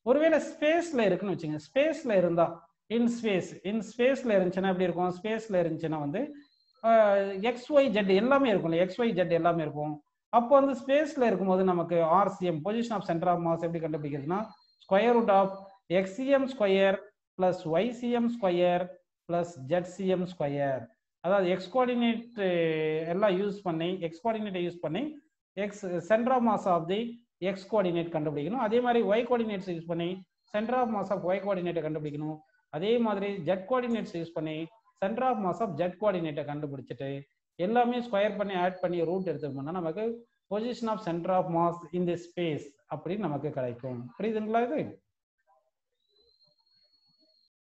ஒருவேளை ஸ்பேஸ்ல இருக்குன்னு வச்சுங்க ஸ்பேஸ்ல இருந்தா இன் ஸ்பேஸ் இன் ஸ்பேஸ்ல இருந்துச்சுன்னா எப்படி இருக்கும் ஸ்பேஸ்ல இருந்துச்சுன்னா வந்து எக்ஸ் ஒய் ஜெட் எல்லாமே இருக்கும் எக்ஸ் ஒய் ஜெட் எல்லாமே இருக்கும் அப்போ வந்து ஸ்பேஸ்ல இருக்கும்போது நமக்கு RCM position of centre of mass எப்படி கண்டுபிடிக்கிறதுனா square root of XCM square plus YCM square plus ZCM square அதாவது எக்ஸ் கோஆர்டினேட் எல்லாம் யூஸ் பண்ணி எக்ஸ் கோஆர்டினேட்டை யூஸ் பண்ணி X centre of mass of the X coordinate கண்டுபிடிக்கணும் அதே மாதிரி ஒய் கோஆர்டினேட்ஸ் யூஸ் பண்ணி centre of mass of Y கோஆர்டினேட்டை கண்டுபிடிக்கணும் அதே மாதிரி ஜெட் கோஆர்டினேட்ஸ் யூஸ் பண்ணி centre of mass of Z கோஆர்டினேட்டை கண்டுபிடிச்சிட்டு எல்லாமே ஸ்கொயர் பண்ணி ஆட் பண்ணி ரூட் எடுத்துக்கணும்னா நமக்கு position of centre of mass in the space அப்படின்னு நமக்கு கிடைக்கும் புரியுதுங்களா இது